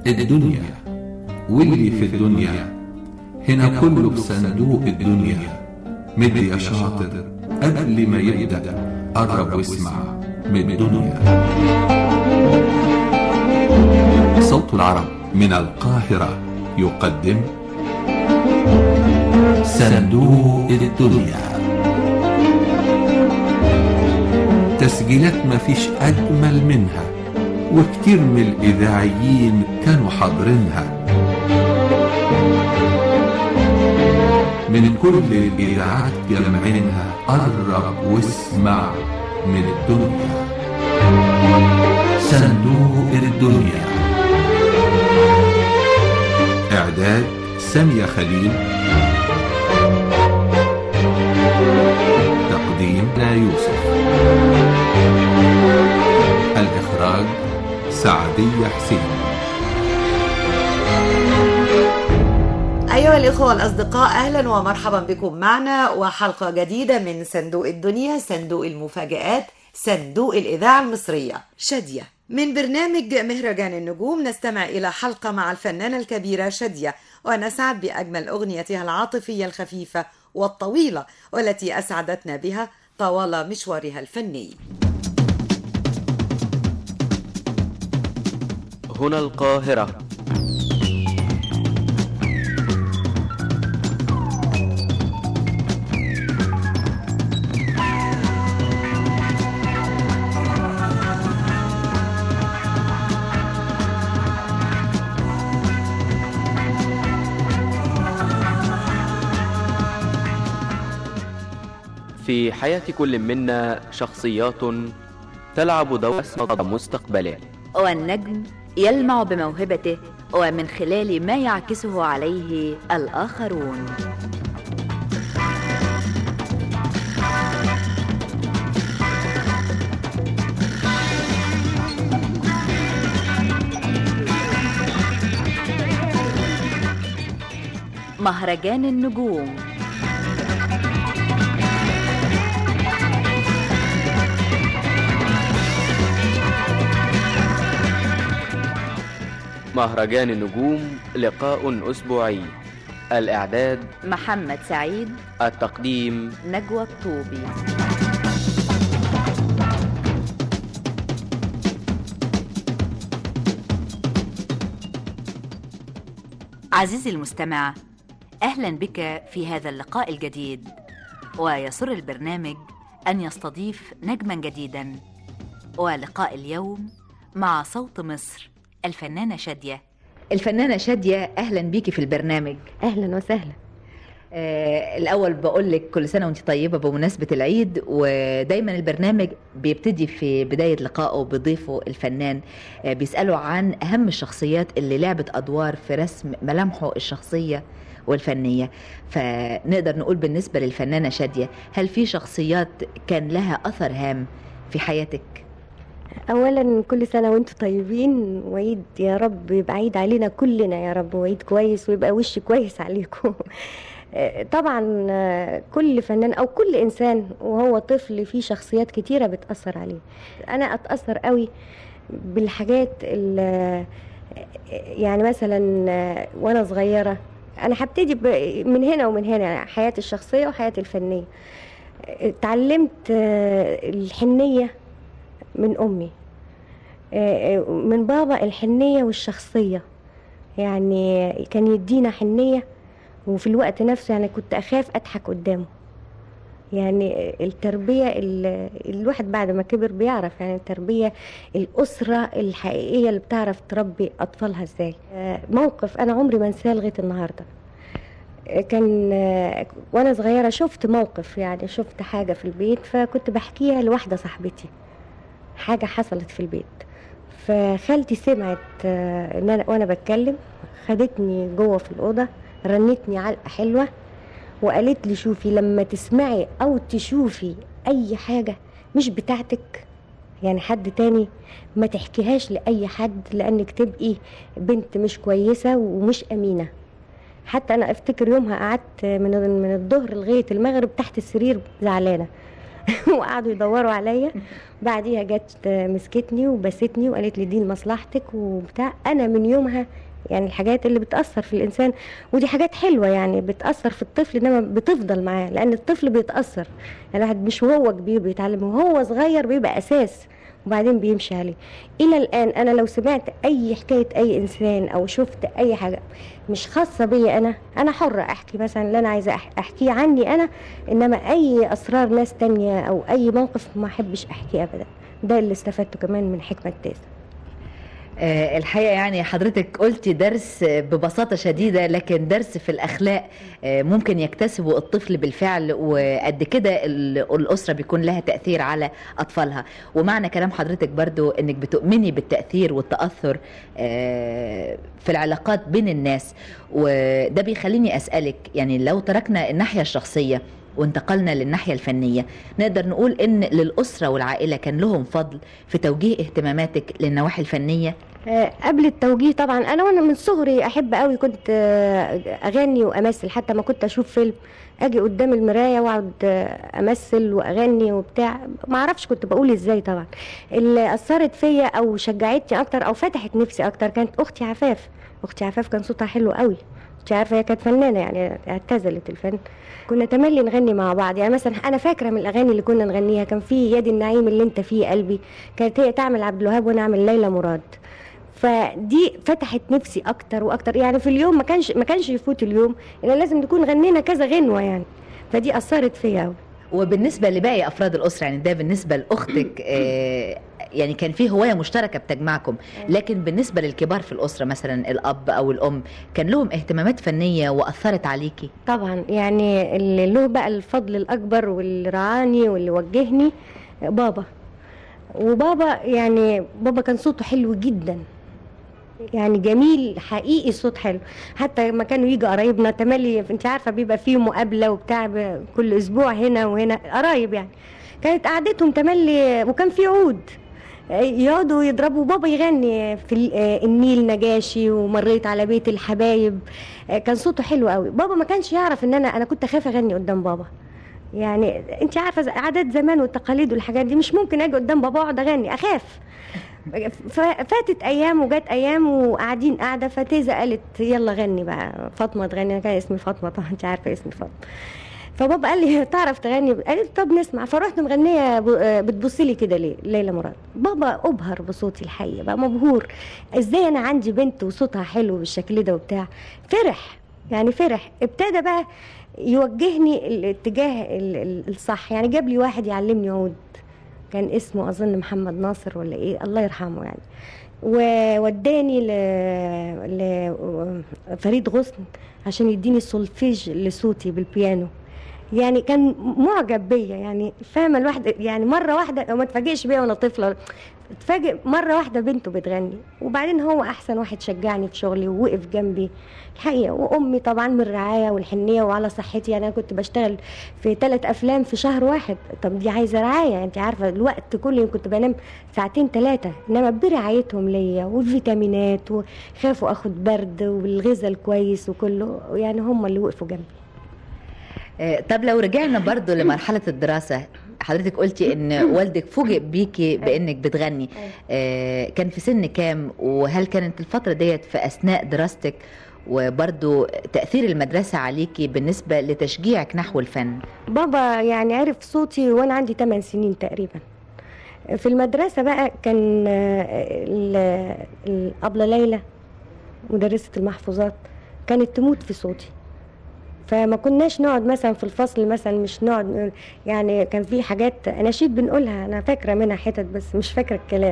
الدنيا واللي في الدنيا هنا كله بصندوق الدنيا مد يا شاطر قبل ما يبدأ قرب واسمع من الدنيا صوت العرب من القاهرة يقدم صندوق الدنيا تسجيلات مفيش أجمل منها وكتير من الإذاعيين كانوا حاضرينها من كل الإذاعات جمعينها قرب واسمع من الدنيا صندوق الدنيا إعداد سامية خليل تقديم لا يوسف الإخراج سعدية حسين أيها الإخوة الأصدقاء أهلا ومرحبا بكم معنا وحلقة جديدة من صندوق الدنيا صندوق المفاجآت صندوق الإذاعة المصرية شادية من برنامج مهرجان النجوم نستمع إلى حلقة مع الفنانة الكبيرة شادية ونسعد بأجمل أغنيتها العاطفية الخفيفة والطويلة والتي أسعدتنا بها طوال مشوارها الفني هنا القاهرة في حياة كل منا شخصيات تلعب دور مستقبله والنجم يلمع بموهبته ومن خلال ما يعكسه عليه الآخرون مهرجان النجوم مهرجان النجوم لقاء أسبوعي الإعداد محمد سعيد التقديم نجوى الطوبي عزيزي المستمع اهلا بك في هذا اللقاء الجديد ويسر البرنامج ان يستضيف نجما جديدا ولقاء اليوم مع صوت مصر الفنانه شاديه الفنانه شاديه اهلا بيكي في البرنامج اهلا وسهلا آه الاول بقول لك كل سنه وانت طيبه بمناسبه العيد ودايما البرنامج بيبتدي في بدايه لقائه بضيفه الفنان آه بيساله عن اهم الشخصيات اللي لعبت ادوار في رسم ملامحه الشخصيه والفنيه فنقدر نقول بالنسبه للفنانه شاديه هل في شخصيات كان لها اثر هام في حياتك اولا كل سنه وانتم طيبين وعيد يا رب يبقى عيد علينا كلنا يا رب وعيد كويس ويبقى وش كويس عليكم طبعا كل فنان او كل انسان وهو طفل فيه شخصيات كتيره بتاثر عليه انا اتاثر قوي بالحاجات اللي يعني مثلا وانا صغيره انا هبتدي من هنا ومن هنا حياتي الشخصيه وحياتي الفنيه اتعلمت الحنيه من امي من بابا الحنيه والشخصيه يعني كان يدينا حنيه وفي الوقت نفسه يعني كنت اخاف اضحك قدامه يعني التربيه الواحد بعد ما كبر بيعرف يعني التربيه الاسره الحقيقيه اللي بتعرف تربي اطفالها ازاي موقف انا عمري ما انساه لغايه النهارده كان وانا صغيره شفت موقف يعني شفت حاجه في البيت فكنت بحكيها لواحده صاحبتي حاجه حصلت في البيت فخالتي سمعت ان انا وانا بتكلم خدتني جوه في الاوضه رنتني علقه حلوه وقالت لي شوفي لما تسمعي او تشوفي اي حاجه مش بتاعتك يعني حد تاني ما تحكيهاش لاي حد لانك تبقي بنت مش كويسه ومش امينه حتى انا افتكر يومها قعدت من من الظهر لغايه المغرب تحت السرير زعلانه وقعدوا يدوروا عليا بعديها جت مسكتني وبستني وقالت لي دي لمصلحتك وبتاع انا من يومها يعني الحاجات اللي بتأثر في الإنسان ودي حاجات حلوة يعني بتأثر في الطفل إنما بتفضل معاه لأن الطفل بيتأثر يعني الواحد مش وهو كبير بيتعلم وهو صغير بيبقى أساس وبعدين بيمشي عليه إلى الآن أنا لو سمعت أي حكاية أي إنسان أو شفت أي حاجة مش خاصة بيا أنا أنا حرة أحكي مثلا اللي أنا عايزة أح- أحكيه عني أنا إنما أي أسرار ناس تانية أو أي موقف ما أحبش أحكيه أبدا ده اللي استفدته كمان من حكمة تاسع آه، الحقيقة يعني حضرتك قلتي درس آه، ببساطة شديدة لكن درس في الأخلاق آه، ممكن يكتسبه الطفل بالفعل وقد كده ال- الأسرة بيكون لها تأثير على أطفالها ومعنى كلام حضرتك برضو أنك بتؤمني بالتأثير والتأثر آه، في العلاقات بين الناس وده بيخليني أسألك يعني لو تركنا الناحية الشخصية وانتقلنا للناحية الفنية نقدر نقول ان للأسرة والعائلة كان لهم فضل في توجيه اهتماماتك للنواحي الفنية آه، قبل التوجيه طبعا انا وانا من صغري احب قوي كنت آه، اغني وامثل حتى ما كنت اشوف فيلم اجي قدام المرايه واقعد آه، امثل واغني وبتاع ما اعرفش كنت بقول ازاي طبعا اللي اثرت فيا او شجعتني اكتر او فتحت نفسي اكتر كانت اختي عفاف اختي عفاف كان صوتها حلو قوي اختي عارفه هي كانت فنانه يعني اعتزلت الفن كنا تملي نغني مع بعض يعني مثلا انا فاكره من الاغاني اللي كنا نغنيها كان في يد النعيم اللي انت فيه قلبي كانت هي تعمل عبد الوهاب وانا اعمل ليلى مراد فدي فتحت نفسي اكتر واكتر يعني في اليوم ما كانش ما كانش يفوت اليوم الا لازم نكون غنينا كذا غنوه يعني فدي اثرت فيا قوي وبالنسبة لباقي أفراد الأسرة يعني ده بالنسبة لأختك آه، يعني كان في هواية مشتركة بتجمعكم لكن بالنسبة للكبار في الأسرة مثلا الأب أو الأم كان لهم اهتمامات فنية وأثرت عليكي طبعا يعني اللي له بقى الفضل الاكبر واللي رعاني واللي وجهني بابا وبابا يعني بابا كان صوته حلو جدا يعني جميل حقيقي صوت حلو حتى لما كانوا يجوا قرايبنا تملي انت عارفه بيبقى فيه مقابله وبتاع ب- كل اسبوع هنا وهنا قرايب يعني كانت قعدتهم تملي وكان في عود يقعدوا يضربوا بابا يغني في ال- آه، النيل نجاشي ومريت على بيت الحبايب آه، كان صوته حلو قوي بابا ما كانش يعرف ان انا انا كنت اخاف اغني قدام بابا يعني انت عارفه ز- عادات زمان والتقاليد والحاجات دي مش ممكن اجي قدام بابا اقعد اغني اخاف ففاتت ايام وجت ايام وقاعدين قاعده فتيزه قالت يلا غني بقى فاطمه تغني انا كان اسمي فاطمه طبعا انت عارفه اسمي فاطمه فبابا قال لي تعرف تغني قالت طب نسمع فرحت مغنيه ب- بتبص لي كده ليه ليلى مراد بابا ابهر بصوتي الحقيقه بقى مبهور ازاي انا عندي بنت وصوتها حلو بالشكل ده وبتاع فرح يعني فرح ابتدى بقى يوجهني الاتجاه ال- ال- الصح يعني جاب لي واحد يعلمني عود كان اسمه اظن محمد ناصر ولا ايه الله يرحمه يعني ووداني ل... لفريد غصن عشان يديني السولفيج لصوتي بالبيانو يعني كان معجب بيا يعني فاهمه الواحده يعني مره واحده ما اتفاجئش بيا وانا طفله اتفاجئ مره واحده بنته بتغني وبعدين هو احسن واحد شجعني في شغلي ووقف جنبي الحقيقه وامي طبعا من الرعايه والحنيه وعلى صحتي يعني انا كنت بشتغل في ثلاث افلام في شهر واحد طب دي عايزه رعايه انت عارفه الوقت كله كنت بنام ساعتين ثلاثه انما برعايتهم ليا والفيتامينات وخافوا اخد برد والغذاء الكويس وكله يعني هم اللي وقفوا جنبي آه، طب لو رجعنا برضو لمرحلة الدراسة حضرتك قلتي ان والدك فوجئ بيكي بانك بتغني آه، كان في سن كام وهل كانت الفترة ديت في اثناء دراستك وبرضو تأثير المدرسة عليكي بالنسبة لتشجيعك نحو الفن بابا يعني عرف صوتي وانا عندي 8 سنين تقريبا في المدرسة بقى كان آه، ال- الأبلة ليلى مدرسة المحفوظات كانت تموت في صوتي فما كناش نقعد مثلا في الفصل مثلا مش نقعد نقول- يعني كان في حاجات اناشيد بنقولها انا فاكره منها حتت بس مش فاكره الكلام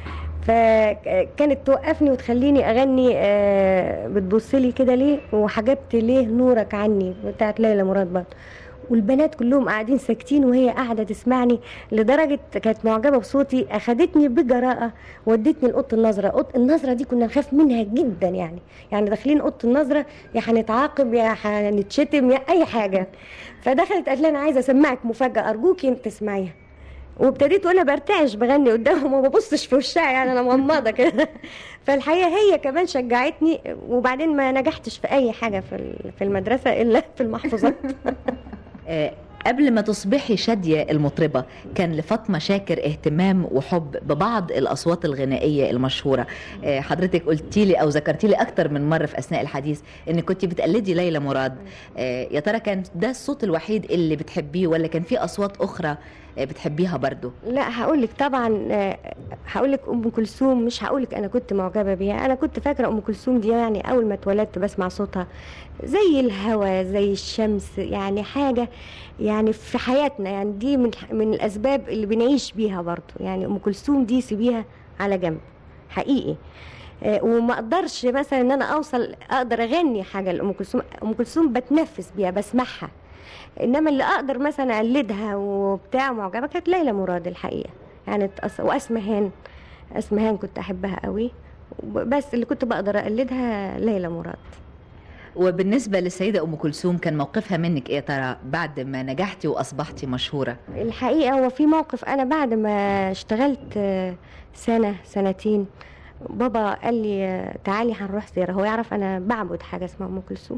فكانت توقفني وتخليني اغني آه، بتبصلي كده ليه وحجبت ليه نورك عني بتاعت ليلى مراد برضه والبنات كلهم قاعدين ساكتين وهي قاعده تسمعني لدرجه كانت معجبه بصوتي اخدتني بجراءه ودتني لاوضه النظره اوضه النظره دي كنا نخاف منها جدا يعني يعني داخلين اوضه النظره يا هنتعاقب يا هنتشتم يا اي حاجه فدخلت قالت لي انا عايزه اسمعك مفاجاه ارجوكي انت تسمعيها وابتديت وانا برتعش بغني قدامهم وما ببصش في وشها يعني انا مغمضه كده فالحقيقه هي كمان شجعتني وبعدين ما نجحتش في اي حاجه في ال- في المدرسه الا في المحفوظات آه، قبل ما تصبحي شادية المطربة كان لفاطمة شاكر اهتمام وحب ببعض الأصوات الغنائية المشهورة آه، حضرتك قلتي لي أو ذكرتي لي أكتر من مرة في أثناء الحديث إنك كنت بتقلدي ليلى مراد آه، يا ترى كان ده الصوت الوحيد اللي بتحبيه ولا كان في أصوات أخرى آه، بتحبيها برضو لا هقول لك طبعا آه، هقول لك ام كلثوم مش هقول لك انا كنت معجبه بيها انا كنت فاكره ام كلثوم دي يعني اول ما اتولدت بسمع صوتها زي الهوا زي الشمس يعني حاجه يعني في حياتنا يعني دي من من الاسباب اللي بنعيش بيها برضو يعني ام كلثوم دي سيبيها على جنب حقيقي آه، وما اقدرش مثلا ان انا اوصل اقدر اغني حاجه لام كلثوم ام كلثوم بتنفس بيها بسمعها انما اللي اقدر مثلا اقلدها وبتاع معجبه كانت ليلى مراد الحقيقه يعني تأص... واسمهان اسمهان كنت احبها قوي بس اللي كنت بقدر اقلدها ليلى مراد وبالنسبة للسيدة أم كلثوم كان موقفها منك إيه يا ترى بعد ما نجحتي وأصبحتي مشهورة الحقيقه هو في موقف انا بعد ما اشتغلت آه، سنه سنتين بابا قال لي آه، تعالي هنروح زياره هو يعرف انا بعبد حاجه اسمها ام كلثوم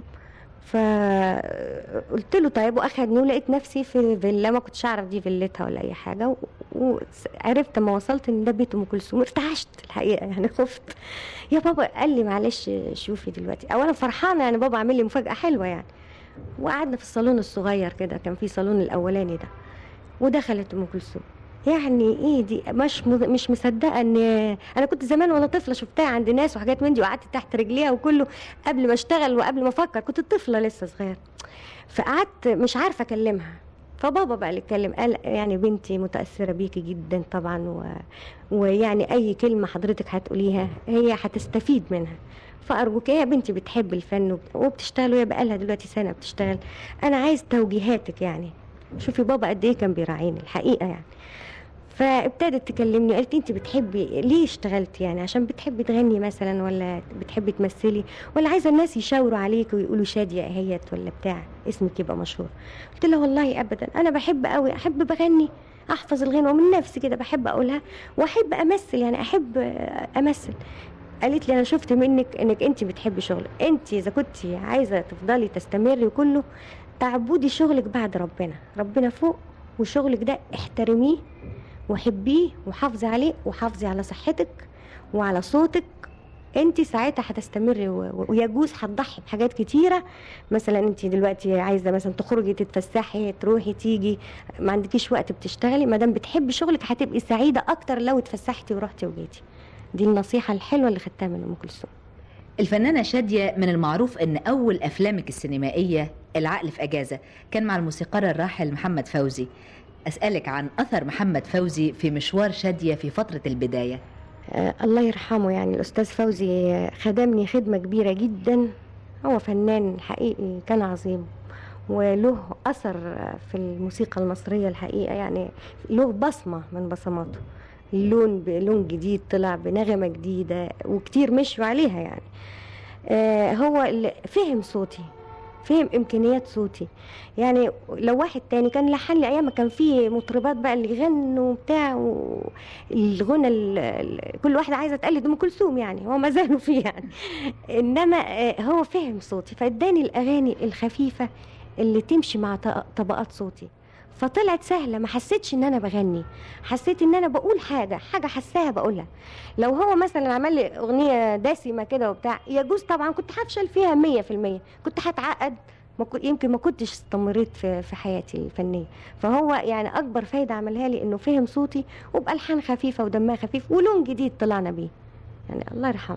فقلت له طيب واخدني ولقيت نفسي في فيلا ما كنتش اعرف دي فيلتها ولا اي حاجه و- وعرفت لما وصلت ان ده بيت ام كلثوم ارتعشت الحقيقه يعني خفت يا بابا قال لي معلش شوفي دلوقتي اولا فرحانه يعني بابا عامل لي مفاجاه حلوه يعني وقعدنا في الصالون الصغير كده كان في صالون الاولاني ده ودخلت ام كلثوم يعني ايه دي مش مش مصدقه ان انا كنت زمان وانا طفله شفتها عند ناس وحاجات من دي وقعدت تحت رجليها وكله قبل ما اشتغل وقبل ما افكر كنت طفله لسه صغيره فقعدت مش عارفه اكلمها فبابا بقى اللي اتكلم قال يعني بنتي متاثره بيكي جدا طبعا و... ويعني اي كلمه حضرتك هتقوليها هي هتستفيد منها فارجوك يا بنتي بتحب الفن وبت- وبتشتغل وهي بقالها دلوقتي سنه بتشتغل انا عايز توجيهاتك يعني شوفي بابا قد ايه كان بيراعيني الحقيقه يعني فابتدت تكلمني قالت لي انت بتحبي ليه اشتغلتي يعني عشان بتحبي تغني مثلا ولا بتحبي تمثلي ولا عايزه الناس يشاوروا عليك ويقولوا شاديه اهيت ولا بتاع اسمك يبقى مشهور قلت لها والله ابدا انا بحب قوي احب بغني احفظ الغنوه من نفسي كده بحب اقولها واحب امثل يعني احب امثل قالت لي انا شفت منك انك انت بتحبي شغلك انت اذا كنت عايزه تفضلي تستمري وكله تعبدي شغلك بعد ربنا ربنا فوق وشغلك ده احترميه وحبيه وحافظي عليه وحافظي على صحتك وعلى صوتك انت ساعتها هتستمري و- و- ويجوز هتضحي بحاجات كتيره مثلا انت دلوقتي عايزه مثلا تخرجي تتفسحي تروحي تيجي ما عندكيش وقت بتشتغلي ما دام بتحبي شغلك هتبقي سعيده اكتر لو اتفسحتي ورحتي وجيتي دي النصيحه الحلوه اللي خدتها من ام كلثوم الفنانة شادية من المعروف أن أول أفلامك السينمائية العقل في أجازة كان مع الموسيقار الراحل محمد فوزي أسألك عن أثر محمد فوزي في مشوار شادية في فترة البداية آه الله يرحمه يعني الأستاذ فوزي آه، خدمني خدمة كبيرة جدا هو فنان حقيقي كان عظيم وله أثر آه، في الموسيقى المصرية الحقيقة يعني له بصمة من بصماته لون بلون جديد طلع بنغمة جديدة وكتير مشوا عليها يعني آه هو اللي فهم صوتي فهم امكانيات صوتي يعني لو واحد تاني كان لحن لي ايام ما كان في مطربات بقى اللي يغنوا بتاع و... الغنى ال... ال- كل واحده عايزه تقلد ام كلثوم يعني هو ما زالوا فيه يعني انما آه، هو فهم صوتي فاداني الاغاني الخفيفه اللي تمشي مع ط- طبقات صوتي فطلعت سهله ما حسيتش ان انا بغني حسيت ان انا بقول حاجه حاجه حساها بقولها لو هو مثلا عمل لي اغنيه دسمه كده وبتاع يجوز طبعا كنت هفشل فيها مية في المية كنت هتعقد ما كنت يمكن ما كنتش استمريت في في حياتي الفنيه فهو يعني اكبر فايده عملها لي انه فهم صوتي وبالحان خفيفه ودمها خفيف ولون جديد طلعنا بيه يعني الله يرحمه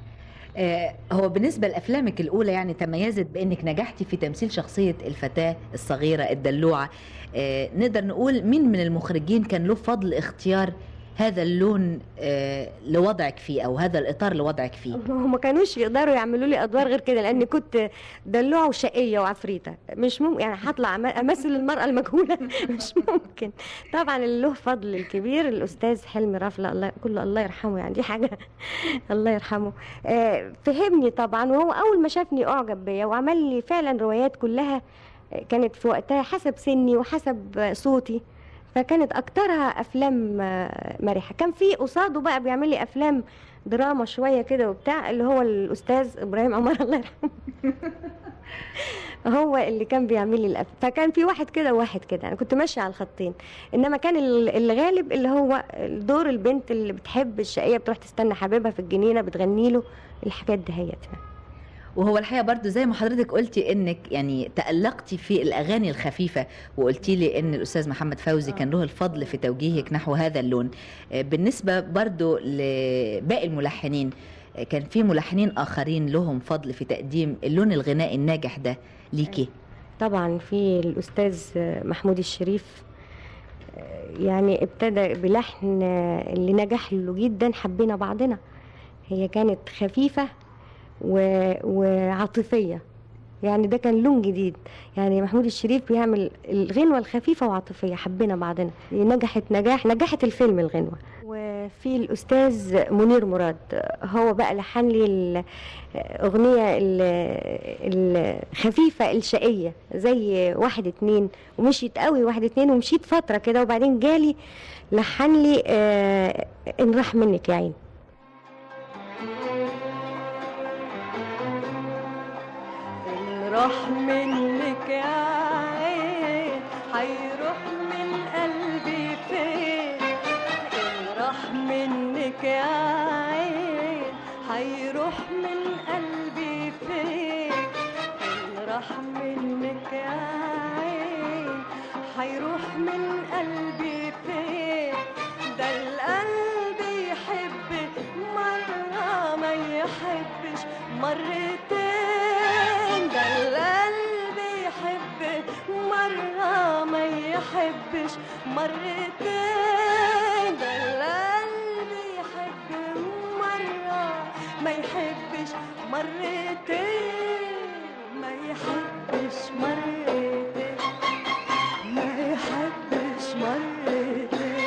آه، هو بالنسبة لأفلامك الأولى يعني تميزت بأنك نجحتي في تمثيل شخصية الفتاة الصغيرة الدلوعة آه، نقدر نقول مين من المخرجين كان له فضل اختيار هذا اللون آه، لوضعك فيه أو هذا الإطار لوضعك فيه هم ما كانوش يقدروا يعملوا لي ادوار غير كده لاني كنت دلوعه وشقيه وعفريته مش ممكن يعني هطلع أم- امثل المراه المجهوله مش ممكن طبعا اللي له فضل الكبير الاستاذ حلمي رفله الله كله الله يرحمه يعني دي حاجه الله يرحمه آه، فهمني طبعا وهو اول ما شافني اعجب بيا وعمل لي فعلا روايات كلها آه، كانت في وقتها حسب سني وحسب آه، صوتي فكانت اكترها افلام آه، مرحه كان في قصاده بقى بيعمل لي افلام دراما شويه كده وبتاع اللي هو الاستاذ ابراهيم عمر الله يرحمه هو اللي كان بيعمل لي الأف فكان في واحد كده وواحد كده انا كنت ماشيه على الخطين انما كان ال- الغالب اللي هو دور البنت اللي بتحب الشقيه بتروح تستنى حبيبها في الجنينه بتغني له الحاجات دهيت وهو الحقيقه برضو زي ما حضرتك قلتي انك يعني تالقتي في الاغاني الخفيفه وقلتي لي ان الاستاذ محمد فوزي كان له الفضل في توجيهك نحو هذا اللون آه، بالنسبه برضو لباقي الملحنين آه، كان في ملحنين اخرين لهم فضل في تقديم اللون الغنائي الناجح ده ليكي طبعا في الاستاذ محمود الشريف يعني ابتدى بلحن اللي نجح له جدا حبينا بعضنا هي كانت خفيفه و... وعاطفيه يعني ده كان لون جديد يعني محمود الشريف بيعمل الغنوة الخفيفة وعاطفية حبينا بعضنا نجحت نجاح نجحت الفيلم الغنوة وفي الأستاذ منير مراد هو بقى لحن لي الأغنية ال- الخفيفة الشقية زي واحد اتنين ومشيت قوي واحد اتنين ومشيت فترة كده وبعدين جالي لحن لي آه، إن راح منك يا عين إن راح منك يا عين هيروح من قلبي فين إن راح منك يا عين هيروح من قلبي فين إن راح منك يا عين هيروح من قلبي فين ده القلب يحب مرة ما يحبش مرتين ده القلب يحب مرة ما يحبش مرتين ده القلب يحب مرة ما يحبش مرتين ما يحبش مرتين ما يحبش مرتين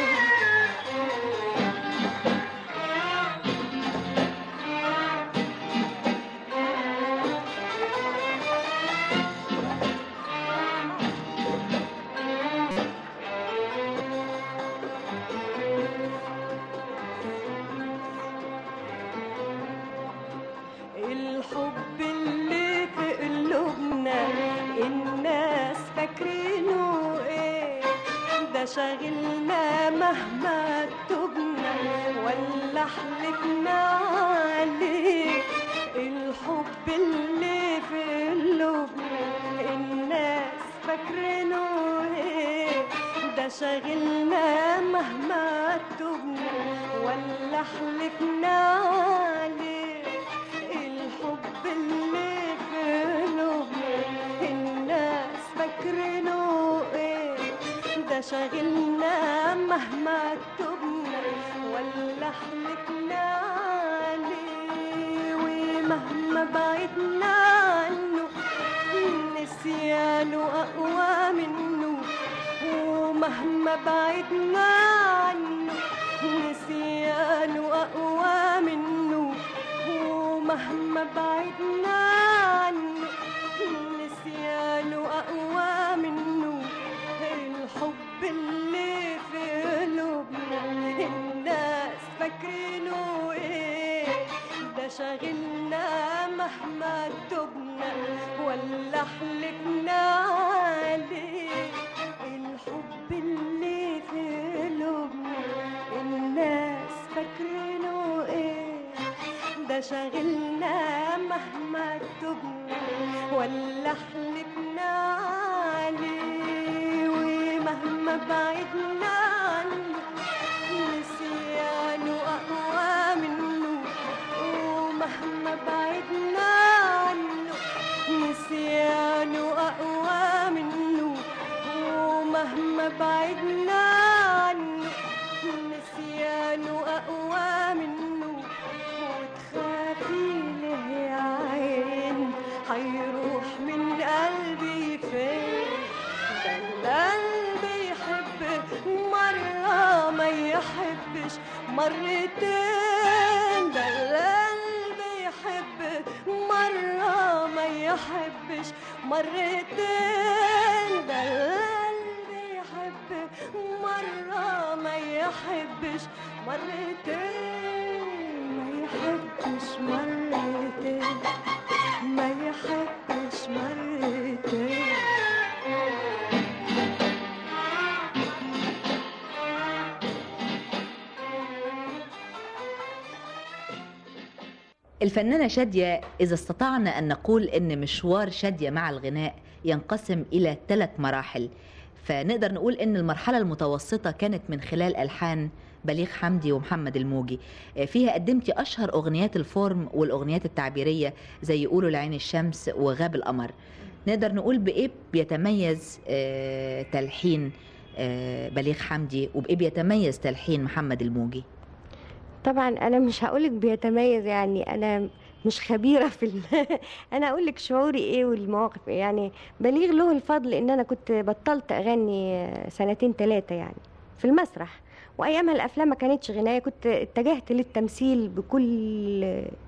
الحب اللي في قلوبنا الناس فاكرينه ايه ده شاغلنا مهما تبنا ولا حلفنا عليه الحب اللي في قلوبنا الناس فاكرينه ايه ده شاغلنا مهما تبنا ولا حلفنا عليه الحب اللي في قلوبنا الناس فاكرينه ايه ده شاغلنا مهما تبنا ولا حلفنا عليه ومهما بعدنا عنه نسيانه أقوى منه ومهما بعدنا عنه نسيانه أقوى منه ومهما بعدنا عنه نسيانه أقوى منه الحب اللي في قلوبنا الناس فاكرينه ايه ده شاغلنا مهما تبنا ولا حلفنا عليه الحب اللي في قلوبنا الناس فاكرينه ايه ده شاغلنا مهما تبنا ولا حلفنا عليه ومهما بعدنا عنه نسيانه أقوى منه ومهما بعدنا عنه نسيانه أقوى منه ومهما بعدنا عنه نسيانه أقوى منه وتخافي له يا عين هيروح من قلبي فين ده القلب يحب مرة ما يحبش مرتين ده القلب يحب مرة ما يحبش مرتين ده القلب يحب مرة ما يحبش مرتين ما يحبش مرتين ما يحبش مرتين الفنانة شادية إذا استطعنا أن نقول أن مشوار شادية مع الغناء ينقسم إلى ثلاث مراحل فنقدر نقول أن المرحلة المتوسطة كانت من خلال ألحان بليغ حمدي ومحمد الموجي آه، فيها قدمتي أشهر أغنيات الفورم والأغنيات التعبيرية زي يقولوا لعين الشمس وغاب القمر نقدر نقول بإيه بيتميز آه، تلحين آه، بليغ حمدي وبإيه بيتميز تلحين محمد الموجي طبعا انا مش هقولك بيتميز يعني انا مش خبيره في ال... انا اقول لك شعوري ايه والمواقف إيه. يعني بليغ له الفضل ان انا كنت بطلت اغني سنتين ثلاثه يعني في المسرح وايامها الافلام ما كانتش غنايه كنت اتجهت للتمثيل بكل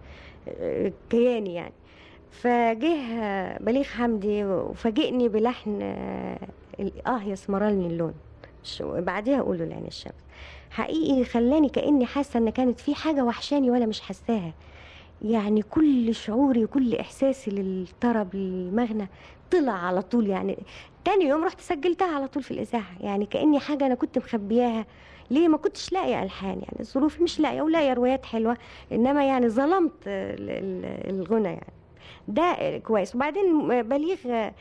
آه، كياني يعني فجه بليغ حمدي وفاجئني بلحن آه، اه يا اسمرالني اللون ش- بعديها اقوله لعين الشمس حقيقي خلاني كاني حاسه ان كانت في حاجه وحشاني وانا مش حاساها يعني كل شعوري وكل احساسي للطرب للمغنى طلع على طول يعني تاني يوم رحت سجلتها على طول في الاذاعه يعني كاني حاجه انا كنت مخبياها ليه ما كنتش لاقيه الحان يعني الظروف مش لاقيه ولاقيه روايات حلوه انما يعني ظلمت ال- ال- الغنى يعني ده كويس وبعدين بليغ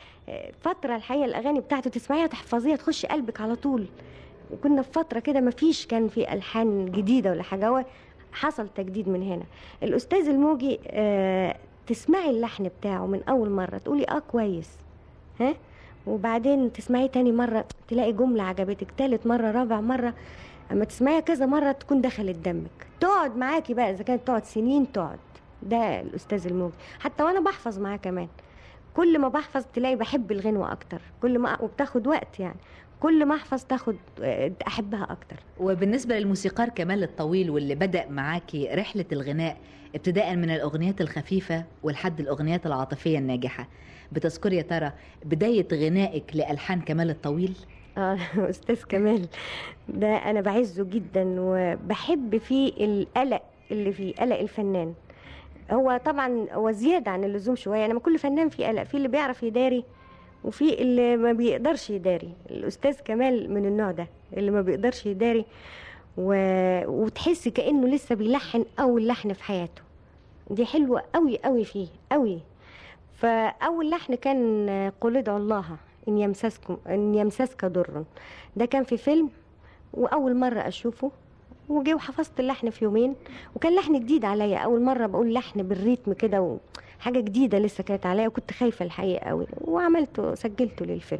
فتره الحقيقه الاغاني بتاعته تسمعيها تحفظيها تخش قلبك على طول كنا في فتره كده ما فيش كان في الحان جديده ولا حاجه هو حصل تجديد من هنا الاستاذ الموجي آه، تسمعي اللحن بتاعه من اول مره تقولي اه كويس ها وبعدين تسمعيه تاني مره تلاقي جمله عجبتك تالت مره رابع مره اما تسمعيها كذا مره تكون دخلت دمك تقعد معاكي بقى اذا كانت تقعد سنين تقعد ده الاستاذ الموجي حتى وانا بحفظ معاه كمان كل ما بحفظ تلاقي بحب الغنوه اكتر كل ما وبتاخد وقت يعني كل ما احفظ تاخد آه، احبها اكتر وبالنسبة للموسيقار كمال الطويل واللي بدأ معاكي رحلة الغناء ابتداء من الأغنيات الخفيفة ولحد الأغنيات العاطفية الناجحة بتذكري يا ترى بداية غنائك لألحان كمال الطويل اه استاذ كمال ده انا بعزه جدا وبحب فيه القلق اللي فيه قلق الفنان هو طبعا هو زياده عن اللزوم شويه انما كل فنان فيه قلق في اللي بيعرف يداري وفي اللي ما بيقدرش يداري الاستاذ كمال من النوع ده اللي ما بيقدرش يداري و... وتحسي كانه لسه بيلحن اول لحن في حياته دي حلوه قوي قوي فيه قوي فاول لحن كان قل ادعوا الله ان يمسسكم ان يمسسك ضر ده كان في فيلم واول مره اشوفه وجي وحفظت اللحن في يومين وكان لحن جديد عليا اول مره بقول لحن بالريتم كده وحاجه جديده لسه كانت عليا وكنت خايفه الحقيقه قوي وعملته سجلته للفيلم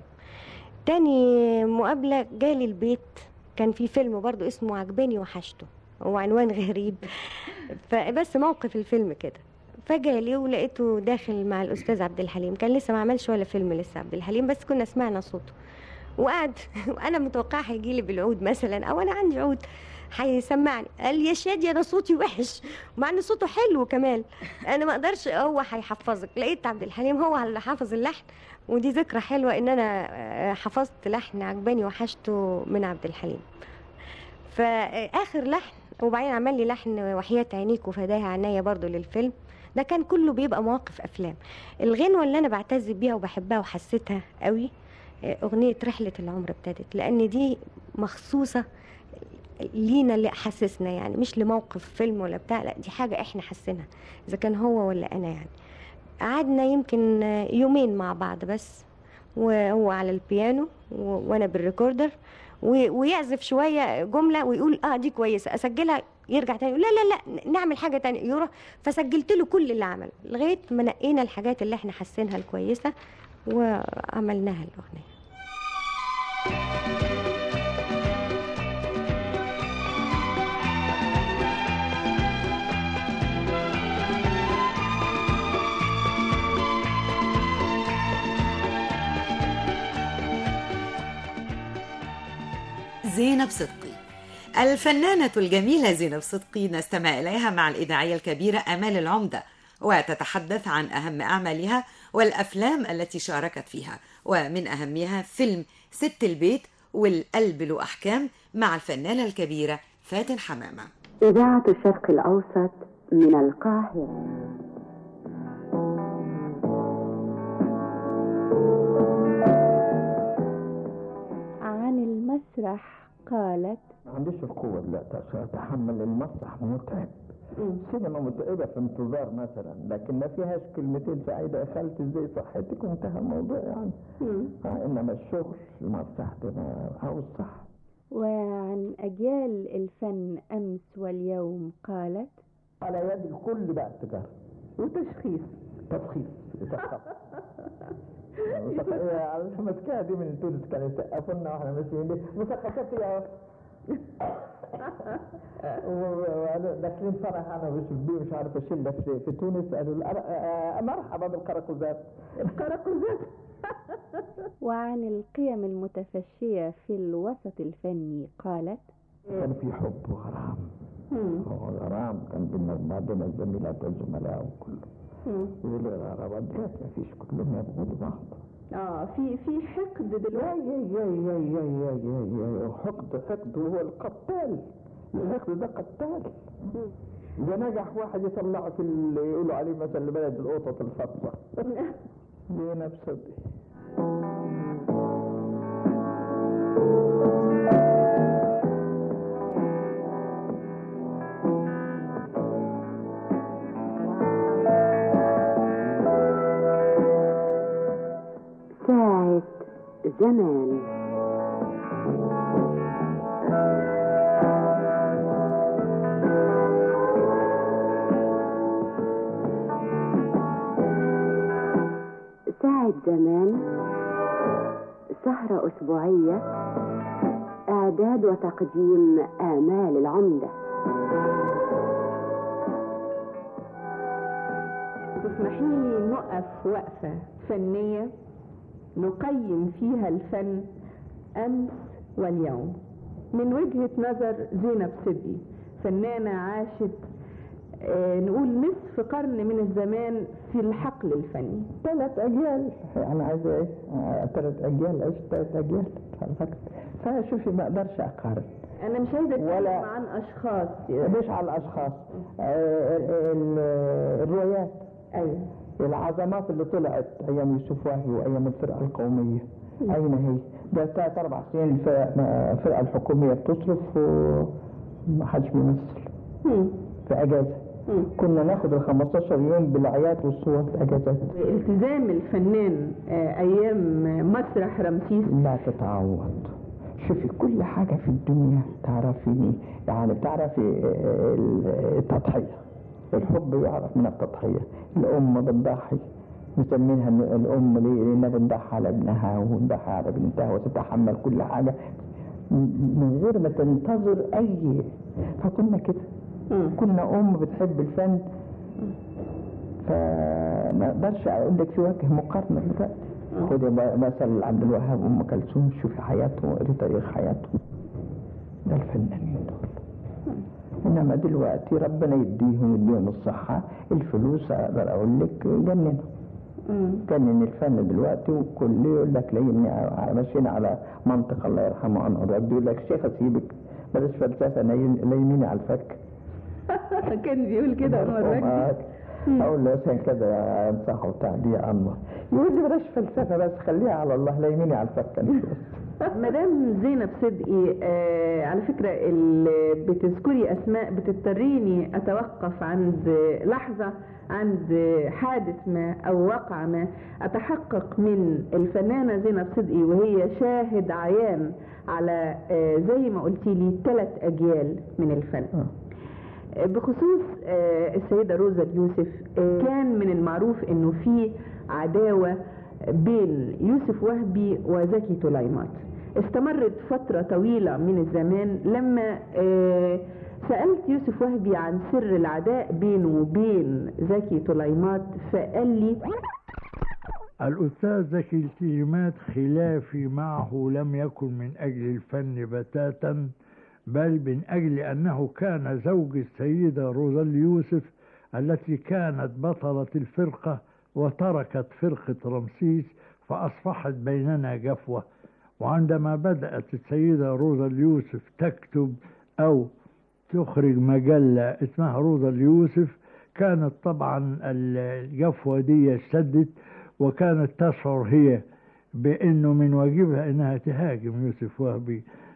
تاني مقابله جالي البيت كان في فيلم برضو اسمه عجباني وحشته هو عنوان غريب فبس موقف الفيلم كده فجالي ولقيته داخل مع الاستاذ عبد الحليم كان لسه ما عملش ولا فيلم لسه عبد الحليم بس كنا سمعنا صوته وقعد وانا متوقعه هيجي لي بالعود مثلا او انا عندي عود هيسمعني قال لي يا شادي انا صوتي وحش مع ان صوته حلو كمان انا ما اقدرش هو هيحفظك لقيت عبد الحليم هو اللي حافظ اللحن ودي ذكرى حلوه ان انا آه، حفظت لحن عجباني وحشته من عبد الحليم فاخر لحن وبعدين عمل لي لحن وحياة عينيك وفداها عناية برضو للفيلم ده كان كله بيبقى مواقف افلام الغنوه اللي انا بعتز بيها وبحبها وحسيتها قوي آه، اغنيه رحله العمر ابتدت لان دي مخصوصه لينا اللي حسسنا يعني مش لموقف فيلم ولا بتاع لا دي حاجه احنا حاسينها اذا كان هو ولا انا يعني قعدنا يمكن آه، يومين مع بعض بس وهو على البيانو و- وانا بالريكوردر و- ويعزف شويه جمله ويقول اه دي كويسه اسجلها يرجع تاني يقول لا لا لا نعمل حاجه تانية يروح فسجلت له كل اللي عمله لغايه ما نقينا الحاجات اللي احنا حاسينها الكويسه وعملناها الاغنيه زينب صدقي الفنانة الجميلة زينب صدقي نستمع إليها مع الإذاعية الكبيرة أمال العمدة وتتحدث عن أهم أعمالها والأفلام التي شاركت فيها ومن أهمها فيلم ست البيت والقلب له أحكام مع الفنانة الكبيرة فاتن حمامة إذاعة الشرق الأوسط من القاهرة عن المسرح قالت ما عنديش القوة دلوقتي عشان أتحمل المسرح متعب السينما متعبة في انتظار مثلا لكن ما فيهاش كلمتين سعيدة يا خالتي ازاي صحتك وانتهى الموضوع يعني آه انما الشغل المسرح ده ما عاوز صح وعن أجيال الفن أمس واليوم قالت على يد الكل بقى التجارة وتشخيص تفخيص يسقف المسكها دي من تونس كانوا يسقفوا لنا واحنا ماشيين دي مسقفات يا داخلين فرح انا مش بيه مش عارف اشيل في, في تونس قالوا لي أر- آه، مرحبا بالقراقوزات القراقوزات وعن القيم المتفشية في الوسط الفني قالت كان في حب وغرام هو غرام كان بينا بعضنا الزميلات والزملاء وكله يقولوا الغرامات دلوقتي ما فيش كلهم يبغضوا بعض اه في في حقد يا دلوقتي يا يا يا يا يا يا يا يا حقد حقد هو القتال الحقد ده قتال ده نجح واحد يطلعه في اللي يقولوا عليه مثلا بلد القطط الفضة دي نفسه دي ساعة زمان ساعة زمان سهرة أسبوعية إعداد وتقديم آمال العمدة تسمحي لي نقف وقفة فنية نقيم فيها الفن أمس واليوم من وجهة نظر زينب صدقي فنانة عاشت آه، نقول نصف قرن من الزمان في الحقل الفني ثلاث أجيال أنا عايز إيه؟ آه، ثلاث أجيال عشت ثلاث أجيال فقط. فشوفي ما أقدرش أقارن أنا مش عايزة أتكلم ولا- عن أشخاص مش على الأشخاص آه، ال- ال- الروايات أيوة العظمات اللي طلعت ايام يوسف وهبي وايام الفرقه القوميه اين هي؟ ده ثلاث اربع سنين الفرقه الفرقة الحكوميه بتصرف وما حدش بيمثل مم. في اجازه مم. كنا ناخد ال 15 يوم بالعيات والصور في اجازات التزام الفنان آه، أيام مسرح رمسيس لا تتعوض شوفي كل حاجة في الدنيا تعرفي يعني بتعرفي ال- التضحية الحب يعرف من التضحية الأم بتضحي مسمينها إن الأم ليه؟ لأنها بتضحي على ابنها وتضحي على بنتها وتتحمل كل حاجة م- من غير ما تنتظر أي فكنا كده مم. كنا أم بتحب الفن فما اقدرش اقول لك في وجه مقارنه دلوقتي خدي م- مثل عبد الوهاب وام كلثوم شوفي حياتهم وقري تاريخ حياتهم ده الفنانين دول انما دلوقتي ربنا يديهم ويديهم الصحه الفلوس اقدر اقول لك جننوا مم. جنن الفن دلوقتي وكل يقول لك ليمني على- ماشيين على منطق الله يرحمه عنه الرب يقول لك شيخ اسيبك بلاش فلسفه نايم- ليميني على الفك كان بيقول كده عمر وجدي اقول له مثلا كده يا انصحه بتاع دي يا الله يقول لي بلاش فلسفه بس خليها على الله لا يميني على الفك أنا شو. مدام زينب صدقي آه على فكرة اللي بتذكري أسماء بتضطريني أتوقف عند لحظة عند حادث ما أو وقع ما أتحقق من الفنانة زينب صدقي وهي شاهد عيان على آه زي ما قلتي لي ثلاث أجيال من الفن آه، بخصوص آه، السيدة روزا اليوسف آه، كان من المعروف انه في عداوة بين يوسف وهبي وزكي طليمات استمرت فترة طويلة من الزمان لما آه، سألت يوسف وهبي عن سر العداء بينه وبين زكي طليمات فقال لي الأستاذ زكي الكلمات خلافي معه لم يكن من أجل الفن بتاتا بل من أجل أنه كان زوج السيدة روزال يوسف التي كانت بطلة الفرقة وتركت فرقة رمسيس فأصبحت بيننا جفوة وعندما بدأت السيدة روزا اليوسف تكتب أو تخرج مجلة اسمها روزا اليوسف كانت طبعا الجفوة دي اشتدت وكانت تشعر هي بأنه من واجبها أنها تهاجم يوسف وهبي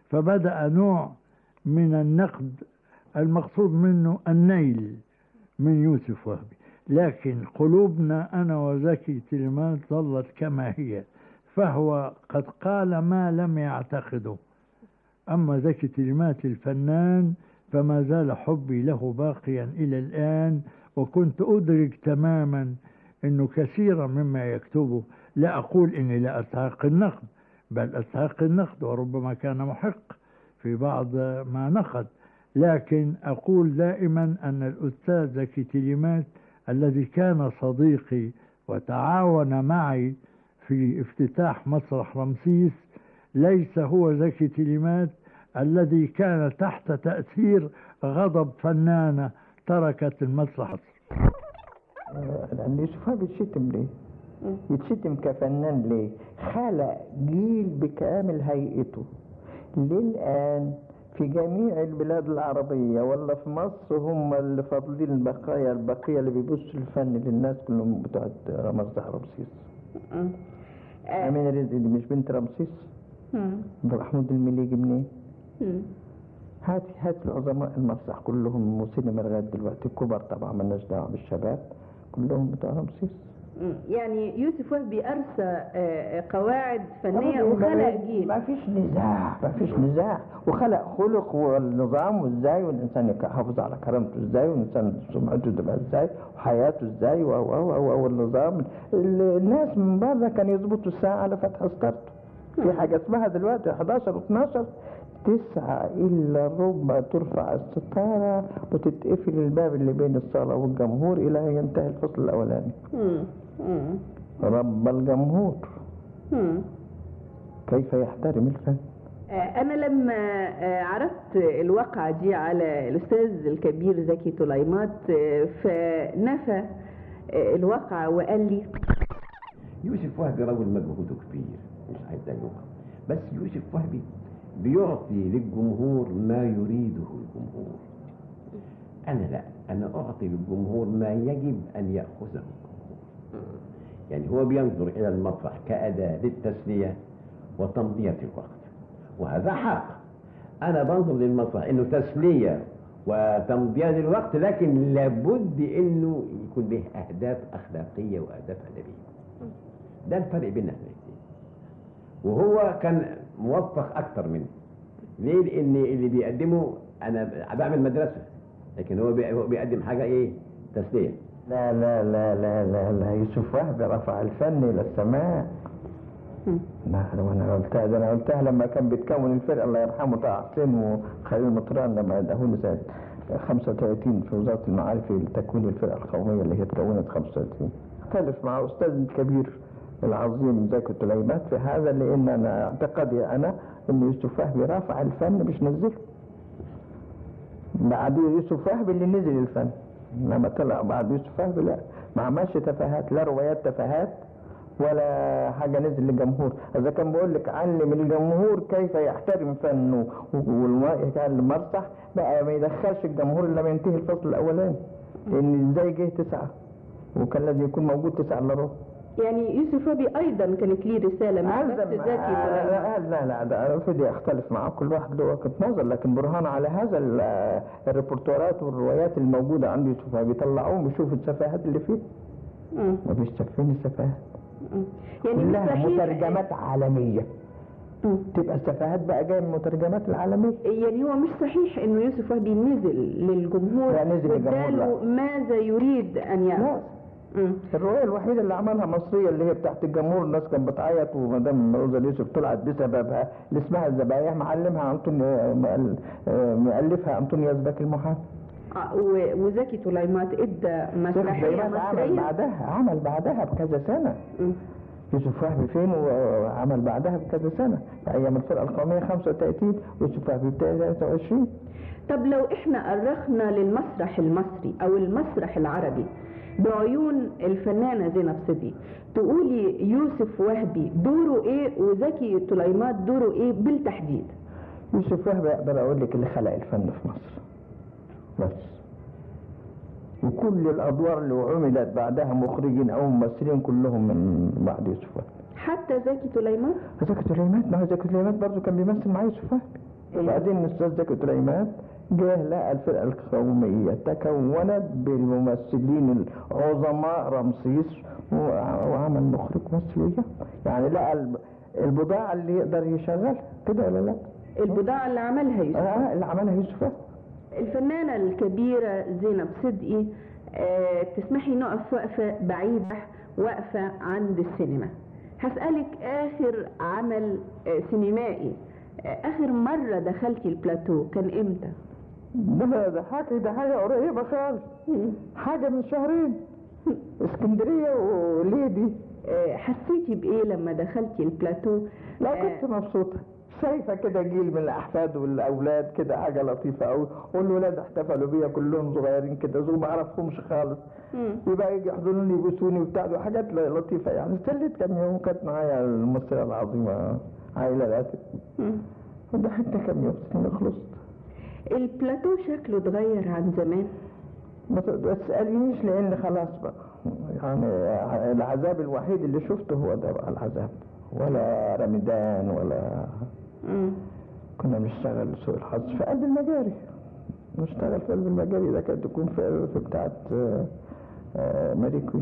فبدأ نوع من النقد المقصود منه النيل من يوسف وهبي لكن قلوبنا أنا وزكي تلمات ظلت كما هي فهو قد قال ما لم يعتقده أما زكي تلمات الفنان فما زال حبي له باقيا إلى الآن وكنت أدرك تماما أنه كثيرا مما يكتبه لا أقول إني لا أستحق النقد بل أستحق النقد وربما كان محق في بعض ما نقد لكن أقول دائما أن الأستاذ زكي تلمات الذي كان صديقي وتعاون معي في افتتاح مسرح رمسيس ليس هو زكي تلمات الذي كان تحت تأثير غضب فنانة تركت المسرح لأن يوسف بيتشتم ليه؟ يتشتم كفنان ليه؟ خلق جيل بكامل هيئته للآن في جميع البلاد العربية ولا في مصر هم اللي فاضلين البقايا البقية اللي بيبصوا الفن للناس كلهم بتوع مسرح رمسيس أمين رزق دي مش بنت رمسيس محمود المليجي منين؟ هات هات العظماء المسرح كلهم وسينما لغايه دلوقتي الكبار طبعا مالناش دعوه بالشباب كلهم بتوع رمسيس مم. يعني يوسف وهبي أرسى آه، قواعد فنية وخلق جيل ما فيش نزاع ما فيش نزاع وخلق خلق والنظام وازاي والانسان يحافظ على كرامته ازاي والانسان سمعته تبقى ازاي وحياته ازاي و و و والنظام ال- الناس من بره كانوا يظبطوا الساعه على فتح سكرته في حاجه اسمها دلوقتي 11 و12 تسعة إلا ربع ترفع الستارة وتتقفل الباب اللي بين الصالة والجمهور إلى أن ينتهي الفصل الأولاني مم. مم. رب الجمهور مم. كيف يحترم الفن آه، أنا لما آه، عرضت الواقعة دي على الأستاذ الكبير زكي طليمات آه، فنفى آه، الواقعة وقال لي يوسف وهبي رجل مجهوده كبير مش عايز ألومه بس يوسف وهبي بيعطي للجمهور ما يريده الجمهور أنا لا أنا أعطي للجمهور ما يجب أن يأخذه الجمهور يعني هو بينظر إلى المسرح كأداة للتسلية وتمضية الوقت وهذا حق أنا بنظر للمسرح إنه تسلية وتمضية للوقت لكن لابد إنه يكون به أهداف أخلاقية وأهداف أدبية ده الفرق بيننا احنا الاثنين وهو كان موفق اكتر مني ليه لان اللي بيقدمه انا بعمل مدرسه لكن هو بي- هو بيقدم حاجه ايه تسليه لا لا لا لا لا لا يوسف وهبي رفع الفن إلى السماء لا وانا قلتها ده انا قلتها لما كان بيتكون الفرقه الله يرحمه طه حسين وخليل مطران لما اداهوني سنه 35 في وزاره المعارف لتكوين الفرقه القوميه اللي هي اتكونت 35 اختلف مع استاذ الكبير العظيم زكي تليمات في هذا لان انا اعتقادي انا ان يوسف وهبي رفع الفن مش نزله بعد يوسف وهبي اللي نزل الفن لما طلع بعد يوسف وهبي لا ما عملش تفاهات لا روايات تفاهات ولا حاجة نزل للجمهور إذا كان بيقول لك علم الجمهور كيف يحترم فنه والواقع كان المسرح بقى ما يدخلش الجمهور إلا ما ينتهي الفصل الأولاني لأن إزاي جه تسعة وكان لازم يكون موجود تسعة إلا ربع يعني يوسف وهبي أيضا كانت ليه رسالة مش بس ألزم- زكي آه، طليمات لا لا لا ده أنا بدي اختلف معاه كل واحد له وجهه نظر لكن برهان على هذا ال- آه، الريبورتورات والروايات الموجوده عند يوسف بيطلعوهم بيشوفوا السفاهات اللي فيه مم. مفيش شايفين السفاهات مم. يعني مش كلها صحيح مترجمات عالميه مم. تبقى السفاهات بقى جايه من المترجمات العالميه يعني هو مش صحيح انه يوسف وهبي نزل للجمهور لا، نزل للجمهور، واداله ماذا يريد ان لا يأخذ مم. الروايه الوحيده اللي عملها مصريه اللي هي بتاعت الجمهور الناس كانت بتعيط ومدام روزا يوسف طلعت بسببها اللي اسمها الذبايح معلمها انطوني مؤل- آه، مؤلفها انطونيوس باكي المحامي آه، و- وزكي طليمات ادى مسرحيه سليمان عمل مصريه بعدها عمل بعدها بكذا سنة مم. يوسف وهبي فين وعمل بعدها بكذا سنة في أيام الفرقة القومية 35 ويوسف وهبي بتاعي 23 طب لو احنا أرخنا للمسرح المصري او المسرح العربي بعيون الفنانه زينب صدقي تقولي يوسف وهبي دوره ايه وزكي طليمات دوره ايه بالتحديد يوسف وهبي أقدر أقول لك اللي خلق الفن في مصر بس وكل الأدوار اللي عملت بعدها مخرجين أو ممثلين كلهم من بعد يوسف وهبي حتى زكي طليمات زكي سليمان ما هو زكي سليمان برضه كان بيمثل مع يوسف وهبي وبعدين الاستاذ زكي سليمان جه لقى الفرقه القوميه تكونت بالممثلين العظماء رمسيس وع- وعمل مخرج مصري وياه. يعني لقى الب- البضاعه اللي يقدر يشغلها كده ولا لا؟ البضاعة اللي عملها يوسف اه اللي عملها يوسف الفنانة الكبيرة زينب صدقي آه تسمحي نقف وقفة بعيدة وقفة عند السينما هسألك آخر عمل آه سينمائي آه آخر مرة دخلتي البلاتو كان إمتى؟ ده ده حاجه ده حاجه قريبه خالص حاجه من شهرين اسكندريه وليدي آه حسيتي بإيه لما دخلتي البلاتو؟ لا آه، كنت مبسوطة شايفة كده جيل من الأحفاد والأولاد كده حاجة لطيفة أوي والولاد احتفلوا بيا كلهم صغيرين كده زو ما أعرفهمش خالص مم. يبقى يجي يحضنوني يبوسوني وبتاع دي حاجات لطيفة يعني استلت كام يوم كانت معايا الممثلة العظيمة عائلة العاتب مم. وضحكنا كام يوم سنة خلصت البلاتو شكله اتغير عن زمان ما ت- ما تسألنيش لأن خلاص بقى يعني العذاب الوحيد اللي شفته هو ده بقى العذاب ولا رمضان ولا مم. كنا بنشتغل سوق الحظ في قلب المجاري نشتغل في قلب المجاري ده كانت تكون في, في بتاعة آه، آه، ماري كوين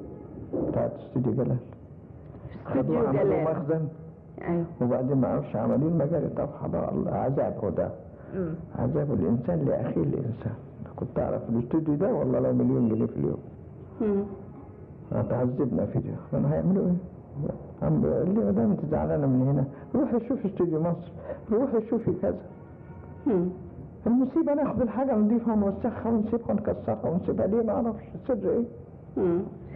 بتاعة استوديو جلال استوديو خدوها عملوا جلال. مخزن أيوة وبعدين ما اعرفش عملوا المجاري طبعا بقى الله عذاب هو ده مم. عذاب الانسان لاخيه الانسان كنت اعرف الاستوديو ده والله لو مليون جنيه في اليوم مم. هتعذبنا في ده كانوا هيعملوا ايه؟ عم اللي ما دام انت زعلانه من هنا روحي شوفي استوديو مصر روحي شوفي كذا مم. المصيبة ناخد الحاجة نضيفها ونوسخها ونسيبها ونكسرها ونسيبها ليه ما اعرفش السر ايه؟ مم.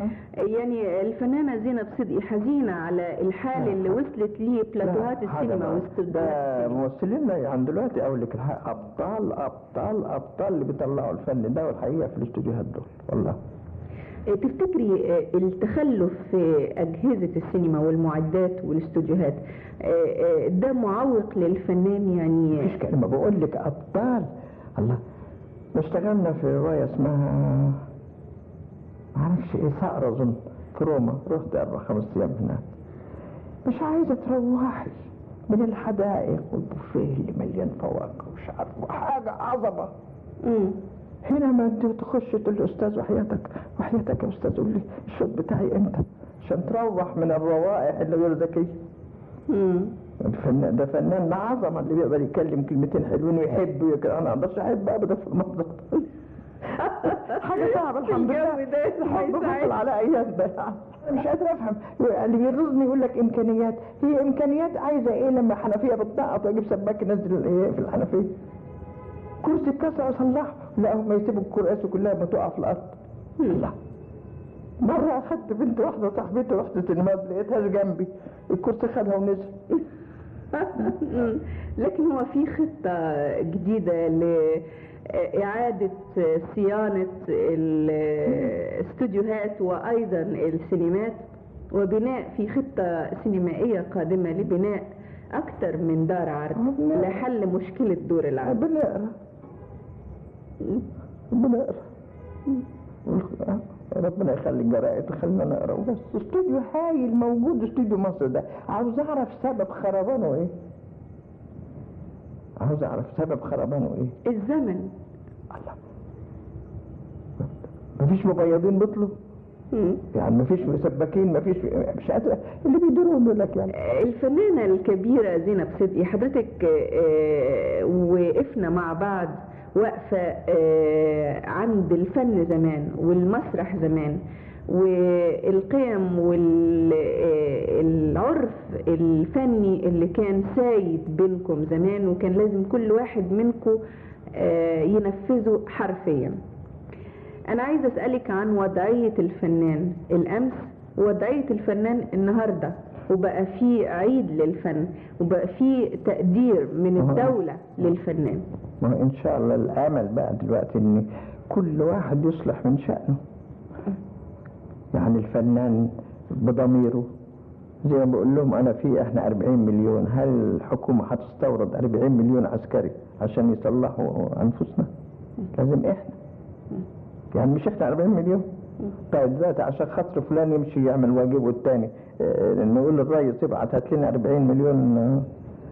يعني الفنانة زينب صدقي حزينة على الحال اللي وصلت ليه بلاتوهات لا، حاجة السينما بقى. واستوديوهات ده السينما ممثلين يعني دلوقتي اقول لك الحق ابطال ابطال ابطال اللي بيطلعوا الفن ده والحقيقة في الاستوديوهات دول والله آه، تفتكري آه، التخلف في أجهزة السينما والمعدات والاستوديوهات آه، آه، ده معوق للفنان يعني مفيش كلمة بقول لك ابطال الله اشتغلنا في رواية اسمها ما اعرفش ايه صقر اظن في روما رحت اربع خمس ايام هناك مش عايزة تروحي من الحدائق والبوفيه اللي مليان فواكه ومش عارف حاجة عظمة مم. هنا ما انت تخش تقول له استاذ وحياتك وحياتك يا استاذ قول لي الشوط بتاعي امتى عشان تروح من الروائح اللي غير ذكيه مم. الفنان ده فنان ده عظمه اللي بيقدر يتكلم كلمتين حلوين ويحب ويك- انا ما اقدرش احب ابدا في المنظر حاجه صعبه الحمد لله الجو ده الحمد لله هيساعد. حصل على ايام ده أنا مش قادر افهم اللي بيرزني يقول لك امكانيات هي امكانيات عايزه ايه لما حنفيه بتنقط واجيب سباك ينزل ايه في الحنفيه كرسي اتكسر اصلحه لا هم يسيبوا الكراسي كلها بتقع في الارض لا مرة أخدت بنت واحدة صاحبتي رحت سينمات لقيتها جنبي الكرسي خدها ونزل مم. لكن هو في خطة جديدة لإعادة صيانة الاستوديوهات وأيضا السينمات وبناء في خطة سينمائية قادمة لبناء أكثر من دار عرض ربنا- لحل مشكلة دور العرض ربنا يقرا ربنا يقرا والخ- ربنا يخلي الجرائد تخلينا نقرا وبس استوديو هايل موجود استوديو مصر ده عاوز اعرف سبب خربانه ايه عاوز اعرف سبب خربانه ايه الزمن الله مفيش مبيضين بيطلوا مم. يعني مفيش سباكين مفيش مش قادر اللي بيدوروا يقول لك يعني الفنانة الكبيرة زينب صدقي حضرتك آه، وقفنا مع بعض وقفة آه، عند الفن زمان والمسرح زمان والقيم والعرف الفني اللي كان سايد بينكم زمان وكان لازم كل واحد منكم آه، ينفذه حرفيا أنا عايزة أسألك عن وضعية الفنان الأمس ووضعية الفنان النهاردة وبقى في عيد للفن وبقى في تقدير من أها. الدولة للفنان ما هو ان شاء الله الامل بقى دلوقتي ان كل واحد يصلح من شأنه يعني الفنان بضميره زي ما بقول لهم انا في احنا 40 مليون هل الحكومه هتستورد 40 مليون عسكري عشان يصلحوا انفسنا لازم احنا يعني مش احنا 40 مليون طيب دلوقتي عشان خاطر فلان يمشي يعمل واجبه التاني اه، نقول للرئيس ابعت هات لنا 40 مليون اه،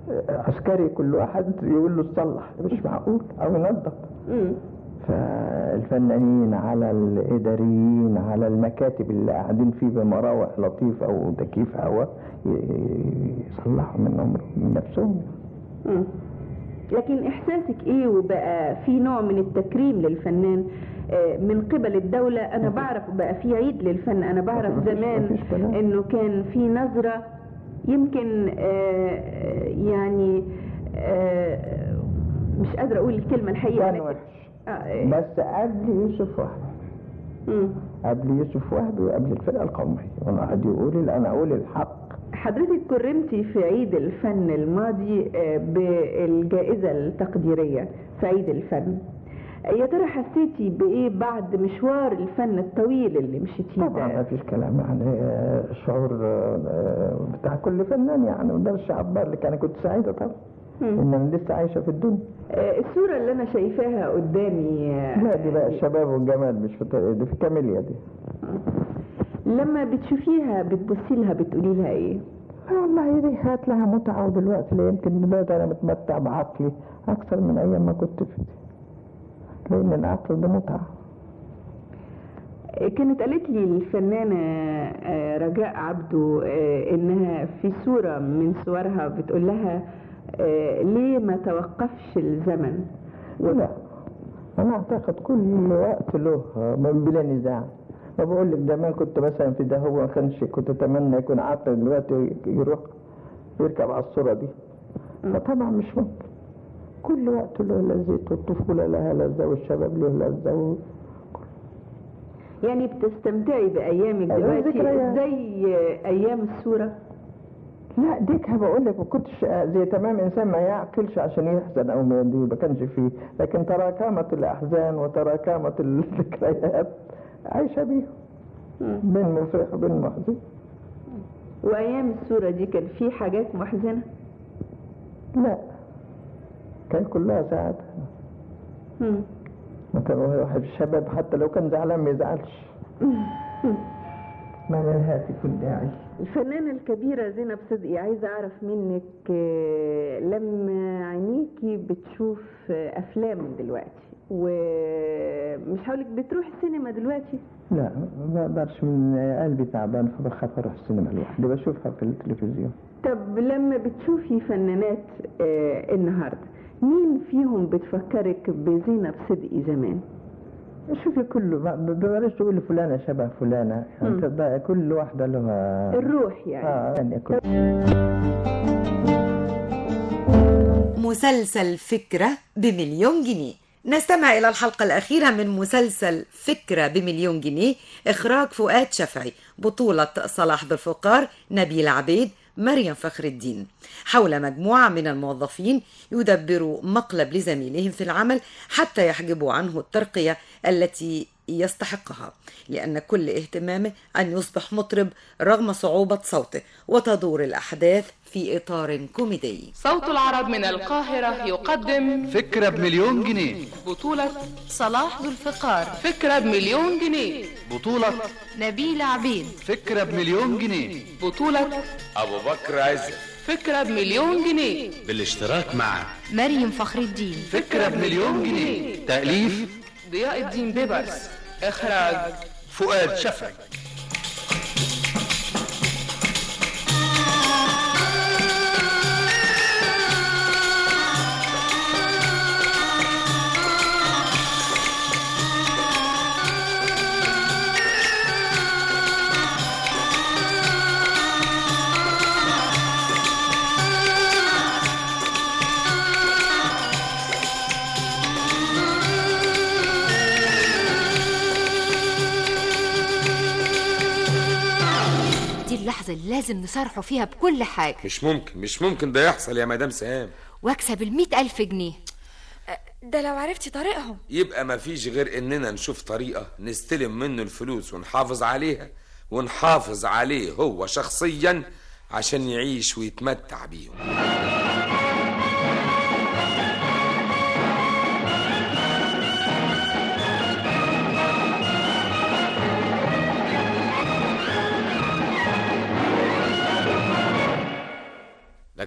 عسكري كل واحد يقول له تصلح مش معقول او ينظف مم. فالفنانين على الاداريين على المكاتب اللي قاعدين فيه بمراوح لطيفه وتكييف هواء ي- يصلحوا منهم من نفسهم مم. لكن احساسك ايه وبقى في نوع من التكريم للفنان آه، من قبل الدولة أنا بعرف بقى في عيد للفن أنا بعرف مفيش- زمان مفيش كلام. إنه كان في نظرة يمكن آه، يعني آه، مش قادرة أقول الكلمة الحقيقة كان لكن- وحش آه، بس قبل يوسف وهبي مم. قبل يوسف وهبي وقبل الفرقه القوميه وانا قاعد يقول لا انا اقول الحق حضرتك كرمتي في عيد الفن الماضي آه، بالجائزة التقديرية في عيد الفن يا ترى حسيتي بإيه بعد مشوار الفن الطويل اللي مشيتيه طبعا ما ده؟ فيش كلام يعني آه، شعور آه، بتاع كل فنان يعني وده مش عبار لك انا كنت سعيده طبعا مم. ان انا لسه عايشه في الدنيا آه، الصورة اللي أنا شايفاها قدامي آه، لا دي بقى الشباب والجمال مش في دي في كاميليا دي لما بتشوفيها بتبصي لها بتقولي لها إيه؟ آه والله دي هات لها متعه ودلوقتي لا يمكن دلوقتي انا متمتع بعقلي اكثر من ايام ما كنت في لان العقل ده متعه آه، كانت قالت لي الفنانة آه، رجاء عبده آه، إنها في صورة من صورها بتقول لها آه، ليه ما توقفش الزمن؟ لا انا اعتقد كل وقت له من بلا نزاع ما بقول لك زمان كنت مثلا في ده هو ما كانش كنت اتمنى يكون عقل دلوقتي يروح يركب على الصوره دي فطبعا مش ممكن كل وقت له لذته والطفوله لها لذه والشباب له لذه و... يعني بتستمتعي بأيامك أيوة، دلوقتي ذكريات. زي أيام الصورة لا ديك بقول لك ما كنتش زي تمام انسان ما يعقلش عشان يحزن او ما دي ما كانش فيه لكن تراكمت الاحزان وتراكمت الذكريات عايشه بيهم بين مفرح وبين محزن وأيام الصورة دي كان في حاجات محزنة لا كان كلها سعادة مم. مثلا واحد الشباب حتى لو كان زعلان ما يزعلش ما للهاتف الداعي الفنانة الكبيرة زينب صدقي عايزة أعرف منك آه، لما عينيكي بتشوف آه، أفلام دلوقتي ومش هقولك بتروح السينما دلوقتي لا ما بقدرش من قلبي تعبان فبخاف اروح السينما لوحدي بشوفها في التلفزيون طب لما بتشوفي فنانات آه، النهاردة مين فيهم بتفكرك بزينب صدقي زمان؟ شوفي كله ما- ب- بلاش تقول فلانة شبه فلانة مم. انت بقى كل واحدة لها الروح يعني اه يعني كل مسلسل فكرة بمليون جنيه نستمع إلى الحلقة الأخيرة من مسلسل فكرة بمليون جنيه إخراج فؤاد شفعي بطولة صلاح ذو الفقار نبيل عبيد مريم فخر الدين حول مجموعة من الموظفين يدبروا مقلب لزميلهم في العمل حتى يحجبوا عنه الترقية التي يستحقها لأن كل اهتمامه أن يصبح مطرب رغم صعوبة صوته وتدور الأحداث في إطار كوميدي صوت العرب من القاهرة يقدم فكرة بمليون جنيه بطولة صلاح ذو الفقار فكرة بمليون جنيه بطولة نبيل عبيد فكرة بمليون جنيه بطولة أبو بكر عزت فكرة بمليون جنيه بالاشتراك مع مريم فخر الدين فكرة بمليون جنيه تأليف ضياء الدين بيبرس إخراج فؤاد شفعي دي اللحظة اللي لازم نصارحه فيها بكل حاجة مش ممكن مش ممكن ده يحصل يا مدام سهام واكسب المئة ألف جنيه ده لو عرفتي طريقهم يبقى مفيش غير اننا نشوف طريقة نستلم منه الفلوس ونحافظ عليها ونحافظ عليه هو شخصيا عشان يعيش ويتمتع بيهم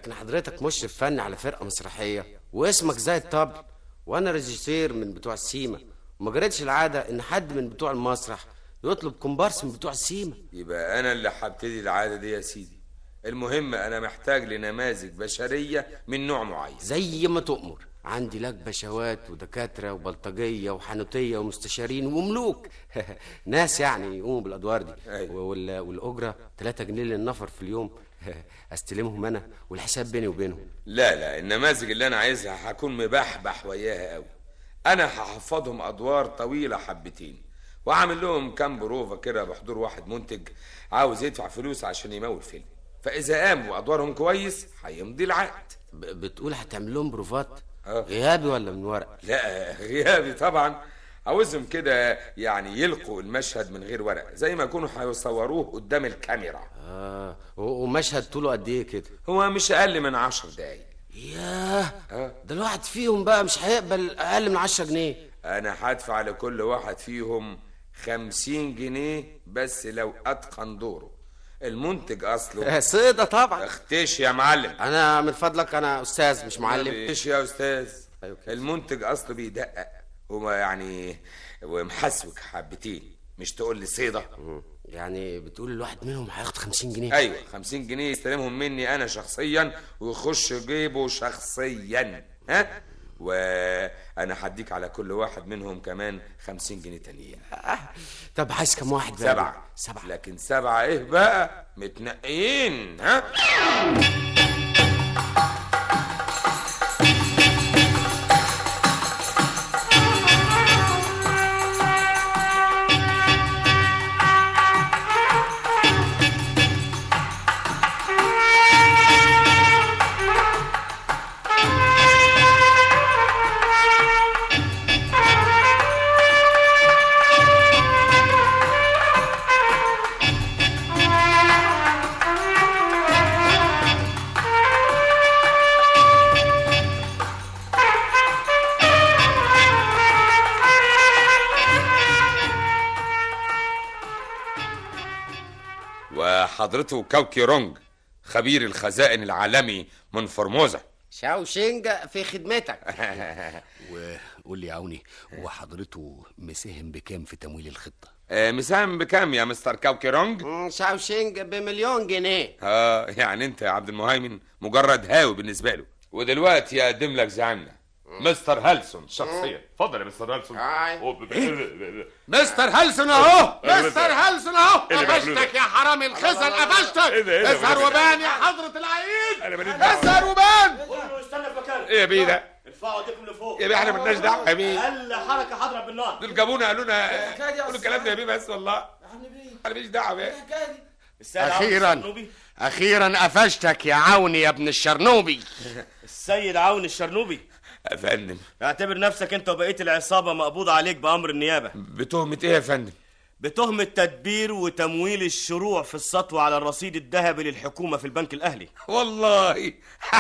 لكن حضرتك مشرف فني على فرقه مسرحيه واسمك زي الطبل وانا ريجيسير من بتوع السيما وما جرتش العاده ان حد من بتوع المسرح يطلب كومبارس من بتوع السيما يبقى انا اللي هبتدي العاده دي يا سيدي المهم انا محتاج لنماذج بشريه من نوع معين زي ما تؤمر عندي لك بشوات ودكاتره وبلطجيه وحانوتيه ومستشارين وملوك ناس يعني يقوموا بالادوار دي وال- والاجره 3 جنيه للنفر في اليوم استلمهم انا والحساب بيني وبينهم لا لا النماذج اللي انا عايزها هكون مبحبح وياها قوي انا هحفظهم ادوار طويله حبتين وعامل لهم كام بروفا كده بحضور واحد منتج عاوز يدفع فلوس عشان يمول فيلم فاذا قاموا ادوارهم كويس هيمضي العقد بتقول هتعمل لهم بروفات غيابي ولا من ورق لا غيابي طبعا عاوزهم كده يعني يلقوا المشهد من غير ورق زي ما يكونوا هيصوروه قدام الكاميرا اه و- ومشهد طوله قد ايه كده هو مش اقل من عشر دقايق ياه ده الواحد فيهم بقى مش هيقبل اقل من 10 جنيه انا هدفع لكل واحد فيهم خمسين جنيه بس لو اتقن دوره المنتج اصله صيدة طبعا اختش يا معلم انا من فضلك انا استاذ مش معلم اختش يا استاذ المنتج اصله بيدقق هو يعني ومحسوك حبتين مش تقول لي صيدة يعني بتقول الواحد منهم هياخد 50 جنيه ايوه 50 جنيه يستلمهم مني انا شخصيا ويخش جيبه شخصيا ها وانا هديك على كل واحد منهم كمان 50 جنيه تانيين طب عايز كم واحد بقى سبعة سبعة لكن سبعة ايه بقى متنقين ها وحضرته كوكي رونج خبير الخزائن العالمي من فرموزة شاوشينج في خدمتك وقول لي يا عوني هو حضرته مساهم بكام في تمويل الخطه آه، مساهم بكام يا مستر كوكي رونج شاوشينج بمليون جنيه اه يعني انت يا عبد المهيمن مجرد هاوي بالنسبه له ودلوقتي يقدم لك زعلنا مستر هالسون شخصيا اتفضل يا مستر هالسون مستر هلسون اهو مستر هلسون اهو إيه اللي بيعملوه قفشتك يا حرامي الخزن قفشتك إيه ده، إيه ده؟ اظهر وبان يا حضرة العيد اظهر وبان استنى في مكانك ايه يا بيه ده؟ ارفعوا ايديكم لفوق يا بيه احنا مالناش دعوه يا بيه اقل حركه هضرب بالنار دول جابونا قالوا لنا قولوا الكلام ده يا بيه بس والله انا ماليش دعوه بيه اخيرا اخيرا قفشتك يا عوني يا ابن الشرنوبي السيد عون الشرنوبي يا فندم اعتبر نفسك انت وبقيه العصابه مقبوض عليك بامر النيابه بتهمه ايه يا فندم بتهمه تدبير وتمويل الشروع في السطوه على الرصيد الذهبي للحكومه في البنك الاهلي والله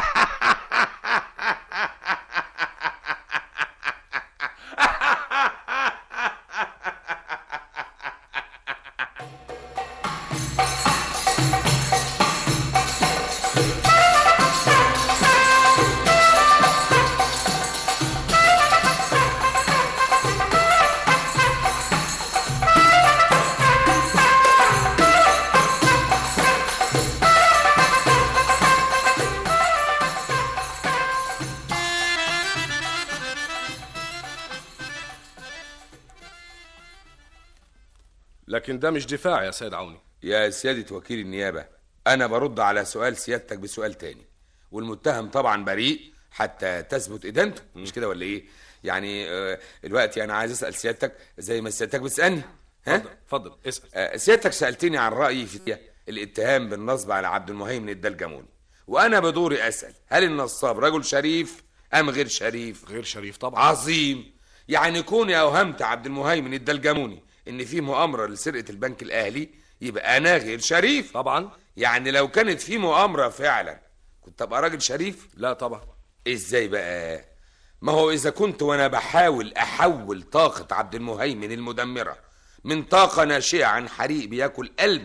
لكن ده مش دفاع يا سيد عوني يا سيادة وكيل النيابة أنا برد على سؤال سيادتك بسؤال تاني والمتهم طبعا بريء حتى تثبت إدانته مش كده ولا إيه؟ يعني آه، دلوقتي أنا عايز أسأل سيادتك زي ما سيادتك بتسألني ها؟ اتفضل اسال آه، سيادتك سألتني عن رأيي في الاتهام بالنصب على عبد المهيمن الدلجموني وأنا بدوري أسأل هل النصاب رجل شريف أم غير شريف؟ غير شريف طبعا عظيم يعني كوني أوهمت عبد المهيمن الدلجموني إن في مؤامرة لسرقة البنك الأهلي يبقى أنا غير شريف طبعا يعني لو كانت في مؤامرة فعلا كنت أبقى راجل شريف؟ لا طبعا إزاي بقى؟ ما هو إذا كنت وأنا بحاول أحول طاقة عبد المهيمن المدمرة من طاقة ناشئة عن حريق بياكل قلبه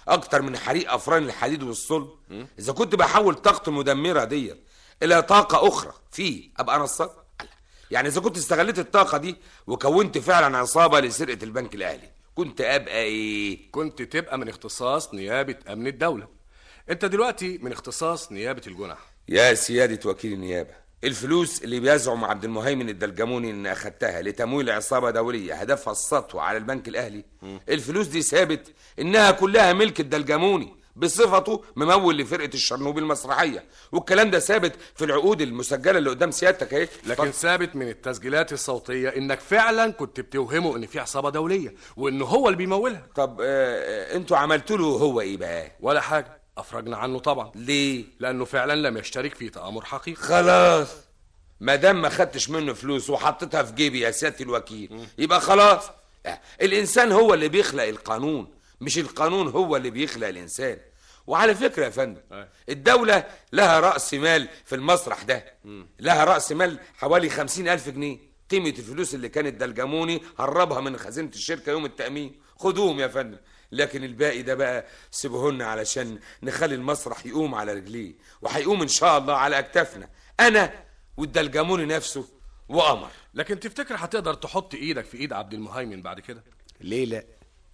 اكتر من حريق افران الحديد والصلب اذا كنت بحول طاقته المدمره ديت الى طاقه اخرى فيه ابقى نصاب يعني اذا كنت استغليت الطاقه دي وكونت فعلا عصابه لسرقه البنك الاهلي كنت ابقى ايه كنت تبقى من اختصاص نيابة أمن الدولة أنت دلوقتي من اختصاص نيابة الجنح يا سيادة وكيل النيابة الفلوس اللي بيزعم عبد المهيمن الدلجموني ان اخدتها لتمويل عصابة دولية هدفها السطو على البنك الاهلي الفلوس دي ثابت انها كلها ملك الدلجموني بصفته ممول لفرقة الشرنوبي المسرحية والكلام ده ثابت في العقود المسجلة اللي قدام سيادتك اهي لكن ثابت من التسجيلات الصوتية إنك فعلا كنت بتوهمه إن في عصابة دولية وإنه هو اللي بيمولها طب آه انتوا عملتوا له هو ايه بقى ولا حاجة أفرجنا عنه طبعا ليه لأنه فعلا لم يشترك في تآمر حقيقي خلاص ما دام ما خدتش منه فلوس وحطيتها في جيبي يا سياده الوكيل يبقى خلاص آه، الانسان هو اللي بيخلق القانون مش القانون هو اللي بيخلق الانسان وعلى فكره يا فندم الدوله لها راس مال في المسرح ده لها راس مال حوالي خمسين الف جنيه قيمه الفلوس اللي كانت دلجموني هربها من خزينه الشركه يوم التامين خدوهم يا فندم لكن الباقي ده بقى سيبوهن علشان نخلي المسرح يقوم على رجليه وهيقوم ان شاء الله على اكتافنا انا والدلجموني نفسه وقمر لكن تفتكر هتقدر تحط إيدك في إيد عبد المهيمن بعد كده ليه لا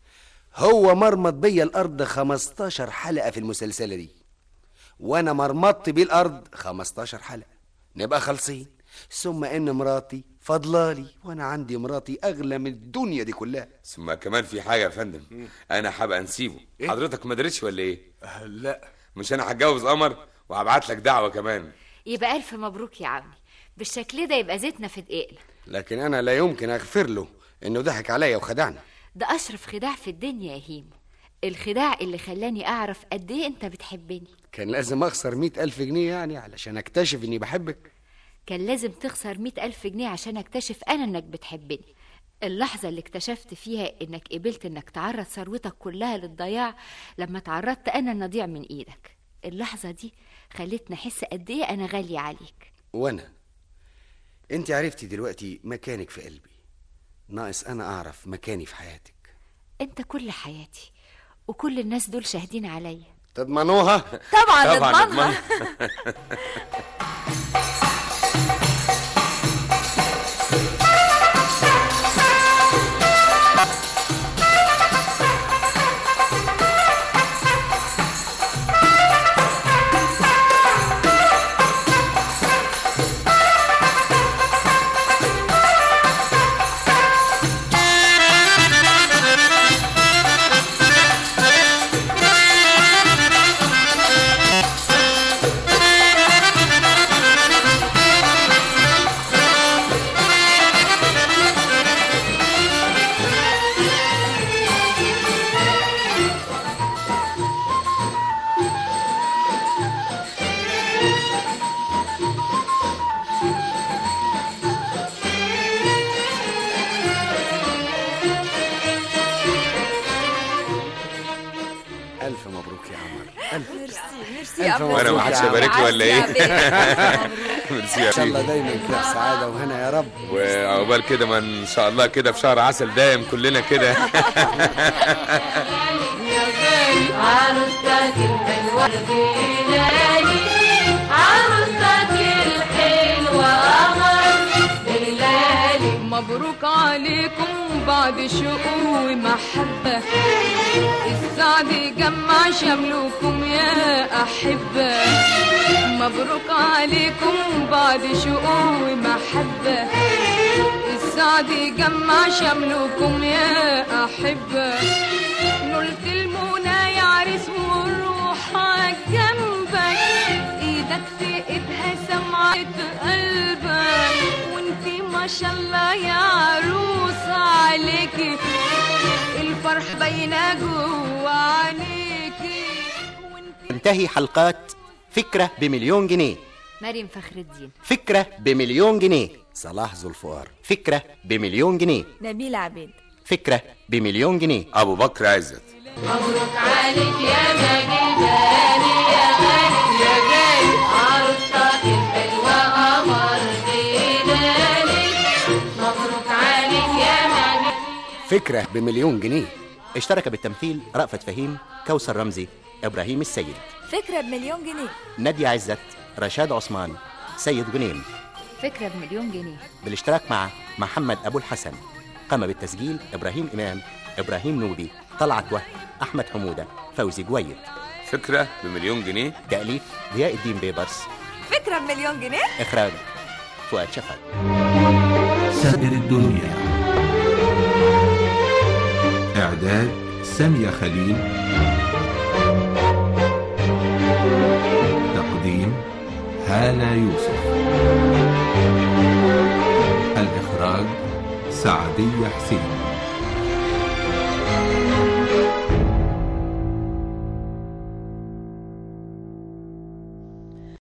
هو مرمط بيا الارض 15 حلقه في المسلسله دي وانا مرمطت بيه الارض 15 حلقه نبقى خالصين ثم ان مراتي فضلالي وانا عندي مراتي اغلى من الدنيا دي كلها ثم كمان في حاجه يا فندم انا هبقى نسيبه إيه؟ حضرتك ما درتش ولا ايه لا مش انا هتجوز قمر وهبعت لك دعوه كمان يبقى ألف مبروك يا عمي بالشكل ده يبقى زيتنا في دقيقنا لكن انا لا يمكن اغفر له انه ضحك عليا وخدعني ده أشرف خداع في الدنيا يا هيمو الخداع اللي خلاني أعرف قد إيه أنت بتحبني كان لازم اخسر مئة ألف جنيه يعني علشان اكتشف اني بحبك كان لازم تخسر مئة ألف جنيه عشان أكتشف أنا إنك بتحبني اللحظة اللي اكتشفت فيها إنك قبلت إنك تعرض ثروتك كلها للضياع لما تعرضت أنا إن أضيع من إيدك اللحظة دي خلتني أحس قد إيه أنا غالية عليك وانا انت عرفتي دلوقتي مكانك في قلبي ناقص انا اعرف مكاني في حياتك أنت كل حياتي وكل الناس دول شاهدين عليا تضمنوها طبعا نضمنها الف مبروك يا عمر الف ميرسي ميرسي ألف يا عبد مبروك وانا ما يا حدش عم. يبارك لي ولا ايه مبروك. ميرسي يا ان شاء الله حبيبي دايما كده سعاده وهنا يا رب وعقبال كده ما ان شاء الله كده في شهر عسل دايم كلنا كده عروستك الحلوة بلالي عروستك الحلوة قمر بلالي مبروك عليكم بعد شوق ومحبة السعد يجمع شملكم يا أحبة مبروك عليكم بعد شوق ومحبة السعد يجمع شملكم يا أحبة نلت المنى يا عريس وروحك جنبك ايدك في ايدها سمعت قلبك وانتي ما شاء الله يا عروس عليكي الفرح باينه جوا عينيكي تنتهي حلقات فكرة بمليون جنيه مريم فخر الدين فكرة بمليون جنيه صلاح ذو الفقار فكرة بمليون جنيه نبيل عبيد فكرة بمليون جنيه ابو بكر عزت مبروك عليك يا مجيد هاني يا غالي يا غالي عروستك الحلوة قمر بلالي مبروك عليك يا مجيد فكره بمليون جنيه اشترك بالتمثيل رأفت فهيم كوثر رمزي إبراهيم السيد فكرة بمليون جنيه نادية عزت رشاد عثمان سيد غنيم فكرة بمليون جنيه بالاشتراك مع محمد أبو الحسن قام بالتسجيل إبراهيم إمام إبراهيم نوبي طلعت وهب أحمد حمودة فوزي جويد فكرة بمليون جنيه تأليف ضياء الدين بيبرس فكرة بمليون جنيه إخراج فؤاد شفق سائر الدنيا إعداد سامية خليل تقديم هالة يوسف الإخراج سعدية حسين